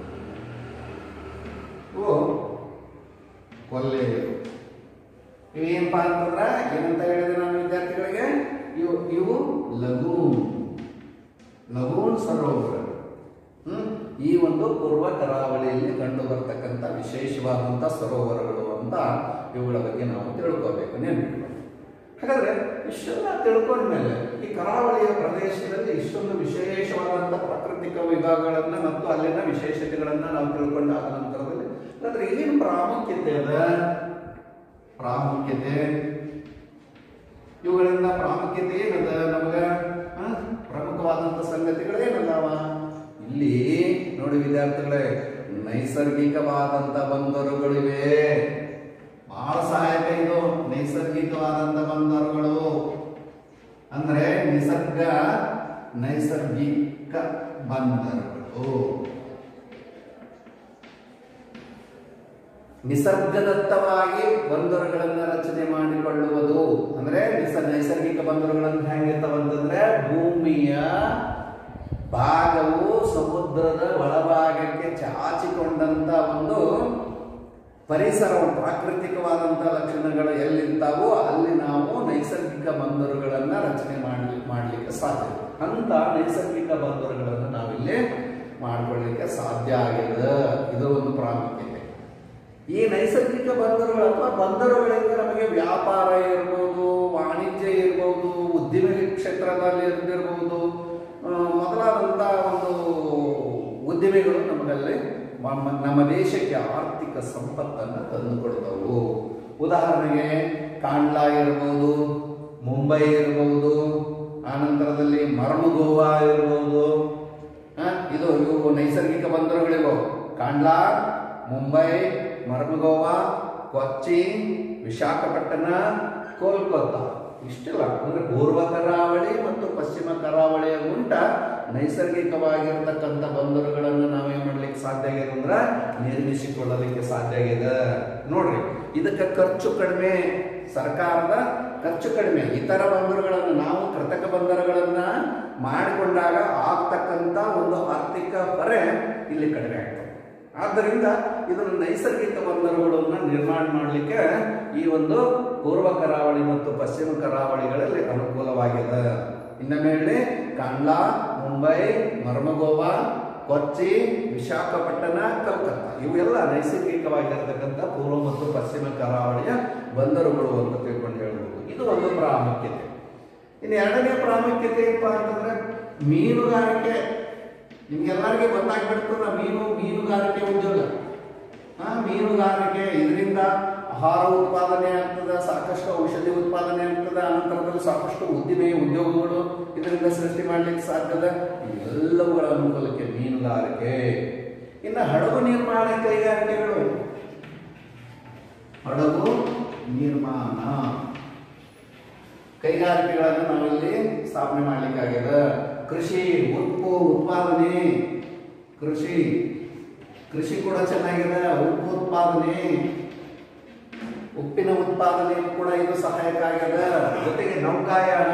S1: ಇವು ಕೊಲ್ಲೇರು ಇವೇನಪ್ಪ ಅಂತಂದ್ರೆ ಏನಂತ ಹೇಳಿದೆ ನಾನು ವಿದ್ಯಾರ್ಥಿಗಳಿಗೆ ಇವು ಇವು ಲಘೂನ್ ಲಘೂನ್ ಸರೋವರ ಹ್ಮ್? ಈ ಒಂದು ಪೂರ್ವ ಕರಾವಳಿಯಲ್ಲಿ ಕಂಡು ಬರ್ತಕ್ಕಂಥ ವಿಶೇಷವಾದಂಥ ಸರೋವರಗಳು ಅಂತ ಇವುಗಳ ಬಗ್ಗೆ ನಾವು ತಿಳ್ಕೋಬೇಕು ನೆನಪಿಟ್ಕೊಂಡು ಹಾಗಾದ್ರೆ ಇಷ್ಟೆಲ್ಲ ತಿಳ್ಕೊಂಡ್ಮೇಲೆ ಈ ಕರಾವಳಿಯ ಪ್ರದೇಶದಲ್ಲಿ ಇಷ್ಟೊಂದು ವಿಶೇಷವಾದಂಥ ಪ್ರಾಕೃತಿಕ ವಿಭಾಗಗಳನ್ನ ಮತ್ತು ಅಲ್ಲಿನ ವಿಶೇಷತೆಗಳನ್ನ ನಾವು ತಿಳ್ಕೊಂಡಾದ ನಂತರದಲ್ಲಿ ಹಾಗಾದ್ರೆ ಏನು ಪ್ರಾಮುಖ್ಯತೆ ಅದ ಪ್ರಾಮುಖ್ಯತೆ ಇವುಗಳಿಂದ ಪ್ರಾಮುಖ್ಯತೆ ಏನದ ನಮಗ ಆ? ಪ್ರಮುಖವಾದಂಥ ಸಂಗತಿಗಳು ಏನದಾವ ಇಲ್ಲಿ ನೋಡಿ ವಿದ್ಯಾರ್ಥಿಗಳೇ ನೈಸರ್ಗಿಕವಾದಂಥ ಬಂದರುಗಳಿವೆ ಬಹಳ ಸಹಾಯಕ ಇದು ನೈಸರ್ಗಿಕವಾದಂಥ ಬಂದರುಗಳು ಅಂದ್ರೆ ನಿಸರ್ಗ ನೈಸರ್ಗಿಕ ಬಂದರುಗಳು ನಿಸರ್ಗದತ್ತವಾಗಿ ಬಂದರುಗಳನ್ನು ರಚನೆ ಮಾಡಿಕೊಳ್ಳುವುದು ಅಂದ್ರೆ ನಿಸ ನೈಸರ್ಗಿಕ ಬಂದರುಗಳನ್ನು ಹೆಂಗಿರ್ತಾವಂತಂದ್ರೆ ಭೂಮಿಯ ಭಾಗವು ಸಮುದ್ರದ ಒಳಭಾಗಕ್ಕೆ ಚಾಚಿಕೊಂಡಂತ ಒಂದು ಪರಿಸರ ಪ್ರಾಕೃತಿಕವಾದಂಥ ಲಕ್ಷಣಗಳು ಎಲ್ಲಿರ್ತಾವೋ ಅಲ್ಲಿ ನಾವು ನೈಸರ್ಗಿಕ ಬಂದರುಗಳನ್ನ ರಚನೆ ಮಾಡಿ ಮಾಡಲಿಕ್ಕೆ ಸಾಧ್ಯ ಅಂತ ನೈಸರ್ಗಿಕ ಬಂದರುಗಳನ್ನು ನಾವಿಲ್ಲಿ ಮಾಡ್ಕೊಳ್ಳಿಕ್ಕೆ ಸಾಧ್ಯ ಆಗಿದೆ ಇದು ಒಂದು ಪ್ರಾಮುಖ್ಯತೆ ಈ ನೈಸರ್ಗಿಕ ಬಂದರುಗಳು ಅಥವಾ ಬಂದರುಗಳಿಂದ ನಮಗೆ ವ್ಯಾಪಾರ ಇರ್ಬೋದು ವಾಣಿಜ್ಯ ಇರ್ಬೋದು ಉದ್ದಿಮೆ ಕ್ಷೇತ್ರದಲ್ಲಿ ಇರ್ಬೋದು ಆ, ಮೊದಲಾದಂಥ ಒಂದು ಉದ್ದಿಮೆಗಳು ನಮ್ಮಲ್ಲಿ ಮ- ನಮ್ಮ ದೇಶಕ್ಕೆ ಆರ್ಥಿಕ ಸಂಪತ್ತನ್ನು ತಂದುಕೊಡ್ತವು ಉದಾಹರಣೆಗೆ ಕಾಂಡ್ಲಾ ಇರ್ಬೋದು ಮುಂಬೈ ಇರ್ಬೋದು ಆನಂತರದಲ್ಲಿ ಮರ್ಮಗೋವಾ ಇರ್ಬೋದು ಆ, ಇದು ಇವು ನೈಸರ್ಗಿಕ ಬಂದರುಗಳಿವು ಕಾಂಡ್ಲಾ ಮುಂಬೈ ಮರ್ಮಗೋವಾ ಕೊಚ್ಚಿ ವಿಶಾಖಪಟ್ಟಣ ಕೋಲ್ಕತ್ತಾ ಇಷ್ಟೆಲ್ಲ ಅಂದ್ರೆ ಪೂರ್ವ ಕರಾವಳಿ ಮತ್ತು ಪಶ್ಚಿಮ ಕರಾವಳಿಯ ಗುಂಟ ನೈಸರ್ಗಿಕವಾಗಿರ್ತಕ್ಕಂಥ ಬಂದರುಗಳನ್ನು ನಾವೇನ್ ಮಾಡ್ಲಿಕ್ಕೆ ಸಾಧ್ಯ ಆಗಿದೆ ಅಂದ್ರೆ ನಿರ್ಮಿಸಿಕೊಳ್ಳಲಿಕ್ಕೆ ಸಾಧ್ಯ ಆಗಿದೆ ನೋಡ್ರಿ ಇದಕ್ಕೆ ಖರ್ಚು ಕಡಿಮೆ ಸರ್ಕಾರದ ಖರ್ಚು ಕಡಿಮೆ ಇತರ ಬಂದರುಗಳನ್ನು ನಾವು ಕೃತಕ ಬಂದರುಗಳನ್ನ ಮಾಡಿಕೊಂಡಾಗ ಆಗ್ತಕ್ಕಂಥ ಒಂದು ಆರ್ಥಿಕ ಹೊರೆ ಇಲ್ಲಿ ಕಡಿಮೆ ಆಗ್ತದೆ ಆದ್ದರಿಂದ ಇದನ್ನು ನೈಸರ್ಗಿಕ ಬಂದರುಗಳನ್ನು ನಿರ್ಮಾಣ ಮಾಡಲಿಕ್ಕೆ ಈ ಒಂದು ಪೂರ್ವ ಕರಾವಳಿ ಮತ್ತು ಪಶ್ಚಿಮ ಕರಾವಳಿಗಳಲ್ಲಿ ಅನುಕೂಲವಾಗಿದೆ ಇನ್ನೊಮ್ಮೆ ಹೇಳಿ ಕಾಂಡ್ಲಾ ಮುಂಬೈ ಮರ್ಮಗೋವಾ ಕೊಚ್ಚಿ ವಿಶಾಖಪಟ್ಟಣ ಕಲ್ಕತ್ತಾ ಇವೆಲ್ಲ ನೈಸರ್ಗಿಕವಾಗಿರತಕ್ಕಂಥ ಪೂರ್ವ ಮತ್ತು ಪಶ್ಚಿಮ ಕರಾವಳಿಯ ಬಂದರುಗಳು ಅಂತ ತಿಳ್ಕೊಂಡು ಹೇಳ್ಬೋದು ಇದು ಒಂದು ಪ್ರಾಮುಖ್ಯತೆ ಇನ್ನು ಎರಡನೇ ಪ್ರಾಮುಖ್ಯತೆ ಏನಪ್ಪಾ ಅಂತಂದ್ರೆ ಮೀನುಗಾರಿಕೆ ನಿಮ್ಗೆಲ್ಲರಿಗೂ ಗೊತ್ತಾಗ್ಬಿಡ್ತದ ಮೀನು ಮೀನುಗಾರಿಕೆ ಉದ್ಯೋಗ ಆ ಮೀನುಗಾರಿಕೆ ಇದರಿಂದ ಆಹಾರ ಉತ್ಪಾದನೆ ಆಗ್ತದೆ ಸಾಕಷ್ಟು ಔಷಧಿ ಉತ್ಪಾದನೆ ಆಗ್ತದೆ ಅನಂತರದಲ್ಲಿ ಸಾಕಷ್ಟು ಉದ್ದಿಮೆ ಉದ್ಯೋಗಗಳು ಇದರಿಂದ ಸೃಷ್ಟಿ ಮಾಡ್ಲಿಕ್ಕೆ ಸಾಧ್ಯದ ಎಲ್ಲವುಗಳ ಅನುಕೂಲಕ್ಕೆ ಮೀನುಗಾರಿಕೆ ಇನ್ನು ಹಡಗು ನಿರ್ಮಾಣ ಕೈಗಾರಿಕೆಗಳು ಹಡಗು ನಿರ್ಮಾಣ ಕೈಗಾರಿಕೆಗಳನ್ನು ನಾವಿಲ್ಲಿ ಸ್ಥಾಪನೆ ಮಾಡ್ಲಿಕ್ಕಾಗ್ಯದ ಕೃಷಿ ಉಪ್ಪು ಉತ್ಪಾದನೆ ಕೃಷಿ ಕೃಷಿ ಕೂಡ ಚೆನ್ನಾಗಿದೆ ಉಪ್ಪು ಉತ್ಪಾದನೆ ಉಪ್ಪಿನ ಉತ್ಪಾದನೆ ಕೂಡ ಇದು ಸಹಾಯಕ ಆಗ್ಯದ ಜೊತೆಗೆ ನೌಕಾಯಾನ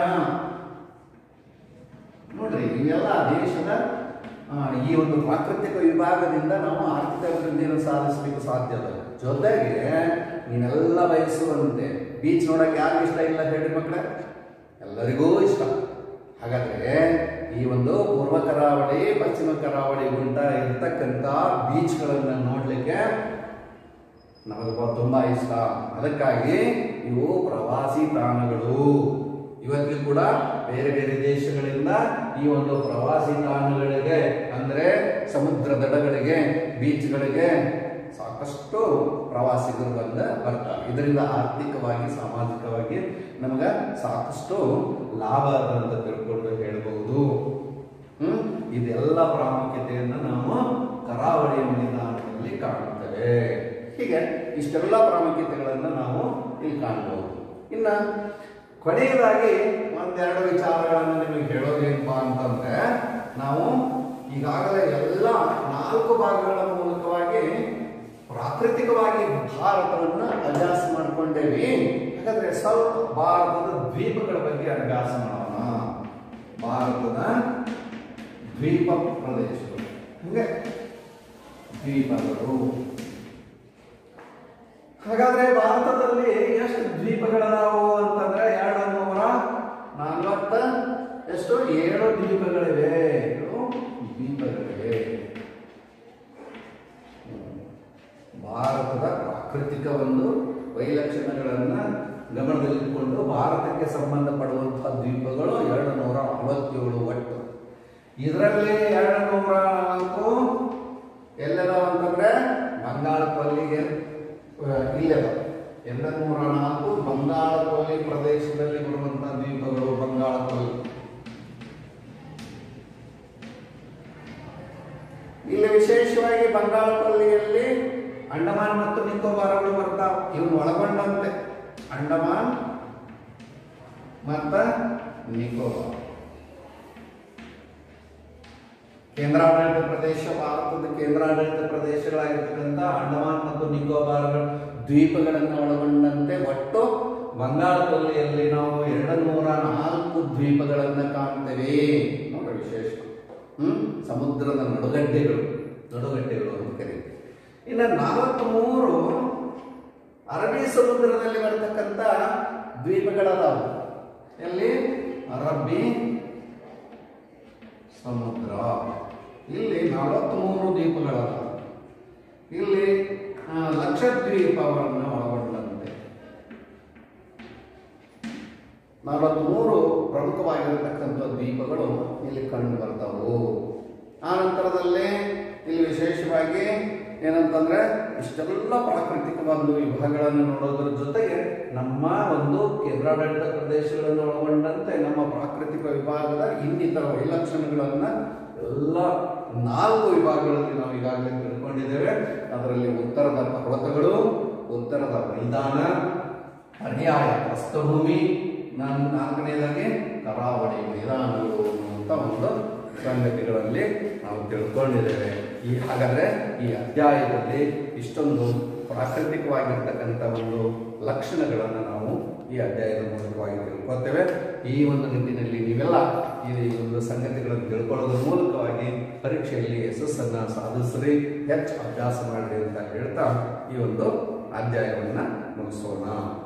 S1: ನೋಡ್ರಿ ಇವೆಲ್ಲ ದೇಶದ ಆ, ಈ ಒಂದು ಪ್ರಾಕೃತಿಕ ವಿಭಾಗದಿಂದ ನಾವು ಆರ್ಥಿಕ ಅಭಿವೃದ್ಧಿಯನ್ನು ಸಾಧಿಸಲಿಕ್ಕೆ ಸಾಧ್ಯ ಅದ ಜೊತೆಗೆ ನೀನೆಲ್ಲ ಬಯಸುವಂತೆ ಬೀಚ್ ನೋಡಕ್ಕೆ ಯಾರು ಇಷ್ಟ ಇಲ್ಲ ಹೇಳಿ ಮಕ್ಕಳೇ ಎಲ್ಲರಿಗೂ ಇಷ್ಟ ಹಾಗಾದ್ರೆ ಈ ಒಂದು ಪೂರ್ವ ಕರಾವಳಿ ಪಶ್ಚಿಮ ಕರಾವಳಿ ಗುಂಟ ಇರ್ತಕ್ಕಂಥ ಬೀಚ್ಗಳನ್ನು ನೋಡ್ಲಿಕ್ಕೆ ನಮಗೆ ಬ- ತುಂಬಾ ಇಷ್ಟ ಅದಕ್ಕಾಗಿ ಇವು ಪ್ರವಾಸಿ ತಾಣಗಳು ಇವತ್ತಿಗೂ ಕೂಡ ಬೇರೆ ಬೇರೆ ದೇಶಗಳಿಂದ ಈ ಒಂದು ಪ್ರವಾಸಿ ತಾಣಗಳಿಗೆ ಅಂದ್ರೆ ಸಮುದ್ರ ದಡಗಳಿಗೆ ಬೀಚ್ಗಳಿಗೆ ಸಾಕಷ್ಟು ಪ್ರವಾಸಿಗರು ಬಂದ ಬರ್ತಾರೆ ಇದರಿಂದ ಆರ್ಥಿಕವಾಗಿ ಸಾಮಾಜಿಕವಾಗಿ ನಮಗೆ ಸಾಕಷ್ಟು ಲಾಭ ಅದ ಅಂತ ತಿಳ್ಕೊಂಡು ಹೇಳ್ಬಹುದು ಹ್ಮ್ ಇದೆಲ್ಲ ಪ್ರಾಮುಖ್ಯತೆಯನ್ನು ನಾವು ಕರಾವಳಿ ಮೈದಾನದಲ್ಲಿ ಕಾಣುತ್ತೇವೆ ಹೀಗೆ ಇಷ್ಟೆಲ್ಲ ಪ್ರಾಮುಖ್ಯತೆಗಳನ್ನು ನಾವು ಇಲ್ಲಿ ಕಾಣಬಹುದು ಇನ್ನ ಕೊನೆಯದಾಗಿ ಒಂದೆರಡು ವಿಚಾರಗಳನ್ನು ನಿಮಗೆ ಹೇಳೋದೇನಪ್ಪಾ ಅಂತಂದ್ರೆ ನಾವು ಈಗಾಗಲೇ ಎಲ್ಲ ನಾಲ್ಕು ಭಾಗಗಳ ಮೂಲಕವಾಗಿ ಪ್ರಾಕೃತಿಕವಾಗಿ ಭಾರತವನ್ನು ಅಭ್ಯಾಸ ಮಾಡ್ಕೊಂಡೇವಿ ಹಾಗಾದ್ರೆ ಸ್ವಲ್ಪ ಭಾರತದ ದ್ವೀಪಗಳ ಬಗ್ಗೆ ಅಭ್ಯಾಸ ಮಾಡೋಣ ಭಾರತದ ದ್ವೀಪ ಪ್ರದೇಶಗಳು ಹಂಗೆ ದ್ವೀಪಗಳು ಹಾಗಾದ್ರೆ ಭಾರತದಲ್ಲಿ ಎಷ್ಟು ದ್ವೀಪಗಳದಾವು ಅಂತಂದ್ರೆ ಎರಡು ನೂರ ನಲವತ್ತ ಎಷ್ಟು ಏಳು ದ್ವೀಪಗಳಿವೆ ಏಳು ದ್ವೀಪಗಳಿವೆ ಹ್ಮ್. ಭಾರತದ ಪ್ರಾಕೃತಿಕ ಒಂದು ವೈಲಕ್ಷಣ್ಯಗಳನ್ನ ಗಮನದಲ್ಲಿಟ್ಟುಕೊಂಡು ಭಾರತಕ್ಕೆ ಸಂಬಂಧಪಡುವಂತಹ ದ್ವೀಪಗಳು ಎರಡು ನೂರ ನಲವತ್ತೇಳು ಒಟ್ಟು ಇದರಲ್ಲಿ ಎರಡು ನೂರ ನಾಲ್ಕು ಎಲ್ಲದಾವ ಅಂತಂದ್ರೆ ಬಂಗಾಳ ಕೊಲ್ಲಿಗೆ ಇಲ್ಲದ ಎರಡು ನೂರ ನಾಲ್ಕು ಬಂಗಾಳ ಕೊಲ್ಲಿ ಪ್ರದೇಶದಲ್ಲಿ ಬರುವಂತಹ ದ್ವೀಪಗಳು ಬಂಗಾಳ ಕೊಲ್ಲಿ ಇಲ್ಲಿ ವಿಶೇಷವಾಗಿ ಬಂಗಾಳ ಕೊಲ್ಲಿಯಲ್ಲಿ ಅಂಡಮಾನ್ ಮತ್ತು ನಿಕೋಬಾರಗಳು ಬರ್ತಾವ ಇವನು ಒಳಗೊಂಡಂತೆ ಅಂಡಮಾನ್ ಮತ್ತ ನಿಕೋಬಾರ್ ಕೇಂದ್ರಾಡಳಿತ ಪ್ರದೇಶ ಭಾರತದ ಕೇಂದ್ರಾಡಳಿತ ಪ್ರದೇಶಗಳಾಗಿರ್ತಕ್ಕಂಥ ಅಂಡಮಾನ್ ಮತ್ತು ನಿಕೋಬಾರ್ ದ್ವೀಪಗಳನ್ನು ಒಳಗೊಂಡಂತೆ ಒಟ್ಟು ಬಂಗಾಳ ಕೊಲ್ಲಿಯಲ್ಲಿ ನಾವು ಎರಡು ನೂರ ನಾಲ್ಕು ದ್ವೀಪಗಳನ್ನು ಕಾಣ್ತೇವೆ ನೋಡ್ರಿ ವಿಶೇಷ ಹ್ಮ್ ಸಮುದ್ರದ ನಡುಗಡ್ಡೆಗಳು ನಡುಗಡ್ಡೆಗಳು ಅಂತ ಕರೀತೀವಿ ಇನ್ನು ನಾಲ್ವತ್ಮೂರು ಅರಬ್ಬಿ ಸಮುದ್ರದಲ್ಲಿ ಬರ್ತಕ್ಕಂಥ ದ್ವೀಪಗಳದಾವು ಎಲ್ಲಿ ಅರಬ್ಬಿ ಸಮುದ್ರ ಇಲ್ಲಿ ನಲವತ್ತ್ಮೂರು ದ್ವೀಪಗಳದ ಇಲ್ಲಿ ಆ, ಲಕ್ಷದ್ವೀಪವನ್ನು ಒಳಗೊಂಡಂತೆ ನಲವತ್ತ್ಮೂರು ಪ್ರಮುಖವಾಗಿರತಕ್ಕಂಥ ದ್ವೀಪಗಳು ಇಲ್ಲಿ ಕಂಡು ಬರ್ತಾವು ಆ ನಂತರದಲ್ಲಿ ಇಲ್ಲಿ ವಿಶೇಷವಾಗಿ ಏನಂತಂದ್ರೆ ಇಷ್ಟೆಲ್ಲ ಪ್ರಾಕೃತಿಕ ಒಂದು ವಿಭಾಗಗಳನ್ನು ನೋಡೋದ್ರ ಜೊತೆಗೆ ನಮ್ಮ ಒಂದು ಕೇಂದ್ರಾಡಳಿತ ಪ್ರದೇಶಗಳನ್ನು ಒಳಗೊಂಡಂತೆ ನಮ್ಮ ಪ್ರಾಕೃತಿಕ ವಿಭಾಗದ ಇನ್ನಿತರ ವೈಲಕ್ಷಣ್ಯಗಳನ್ನ ಎಲ್ಲ ನಾಲ್ಕು ವಿಭಾಗಗಳಲ್ಲಿ ನಾವು ಈಗಾಗಲೇ ತಿಳ್ಕೊಂಡಿದ್ದೇವೆ ಅದರಲ್ಲಿ ಉತ್ತರದ ಪರ್ವತಗಳು ಉತ್ತರದ ಮೈದಾನ ಪರ್ಯಾಯ ಪ್ರಸ್ಥಭೂಮಿ ನಾನು ನಾಲ್ಕನೇದಾಗಿ ಕರಾವಳಿ ಮೈದಾನಗಳು ಅಂತ ಒಂದು ಸಂಗತಿಗಳಲ್ಲಿ ನಾವು ತಿಳ್ಕೊಂಡಿದ್ದೇವೆ ಈ ಹಾಗಾದ್ರೆ ಈ ಅಧ್ಯಾಯದಲ್ಲಿ ಇಷ್ಟೊಂದು ಪ್ರಾಕೃತಿಕವಾಗಿರ್ತಕ್ಕಂಥ ಒಂದು ಲಕ್ಷಣಗಳನ್ನು ನಾವು ಈ ಅಧ್ಯಾಯದ ಮೂಲಕವಾಗಿ ತಿಳ್ಕೊತೇವೆ ಈ ಒಂದು ನಿಟ್ಟಿನಲ್ಲಿ ನೀವೆಲ್ಲ ಈ ಒಂದು ಸಂಗತಿಗಳನ್ನು ತಿಳ್ಕೊಳ್ಳೋದ್ರ ಮೂಲಕವಾಗಿ ಪರೀಕ್ಷೆಯಲ್ಲಿ ಯಶಸ್ಸನ್ನು ಸಾಧಿಸ್ರಿ ಹೆಚ್ಚು ಅಭ್ಯಾಸ ಮಾಡಿರಿ ಅಂತ ಹೇಳ್ತಾ ಈ ಒಂದು ಅಧ್ಯಾಯವನ್ನು ಮುಗಿಸೋಣ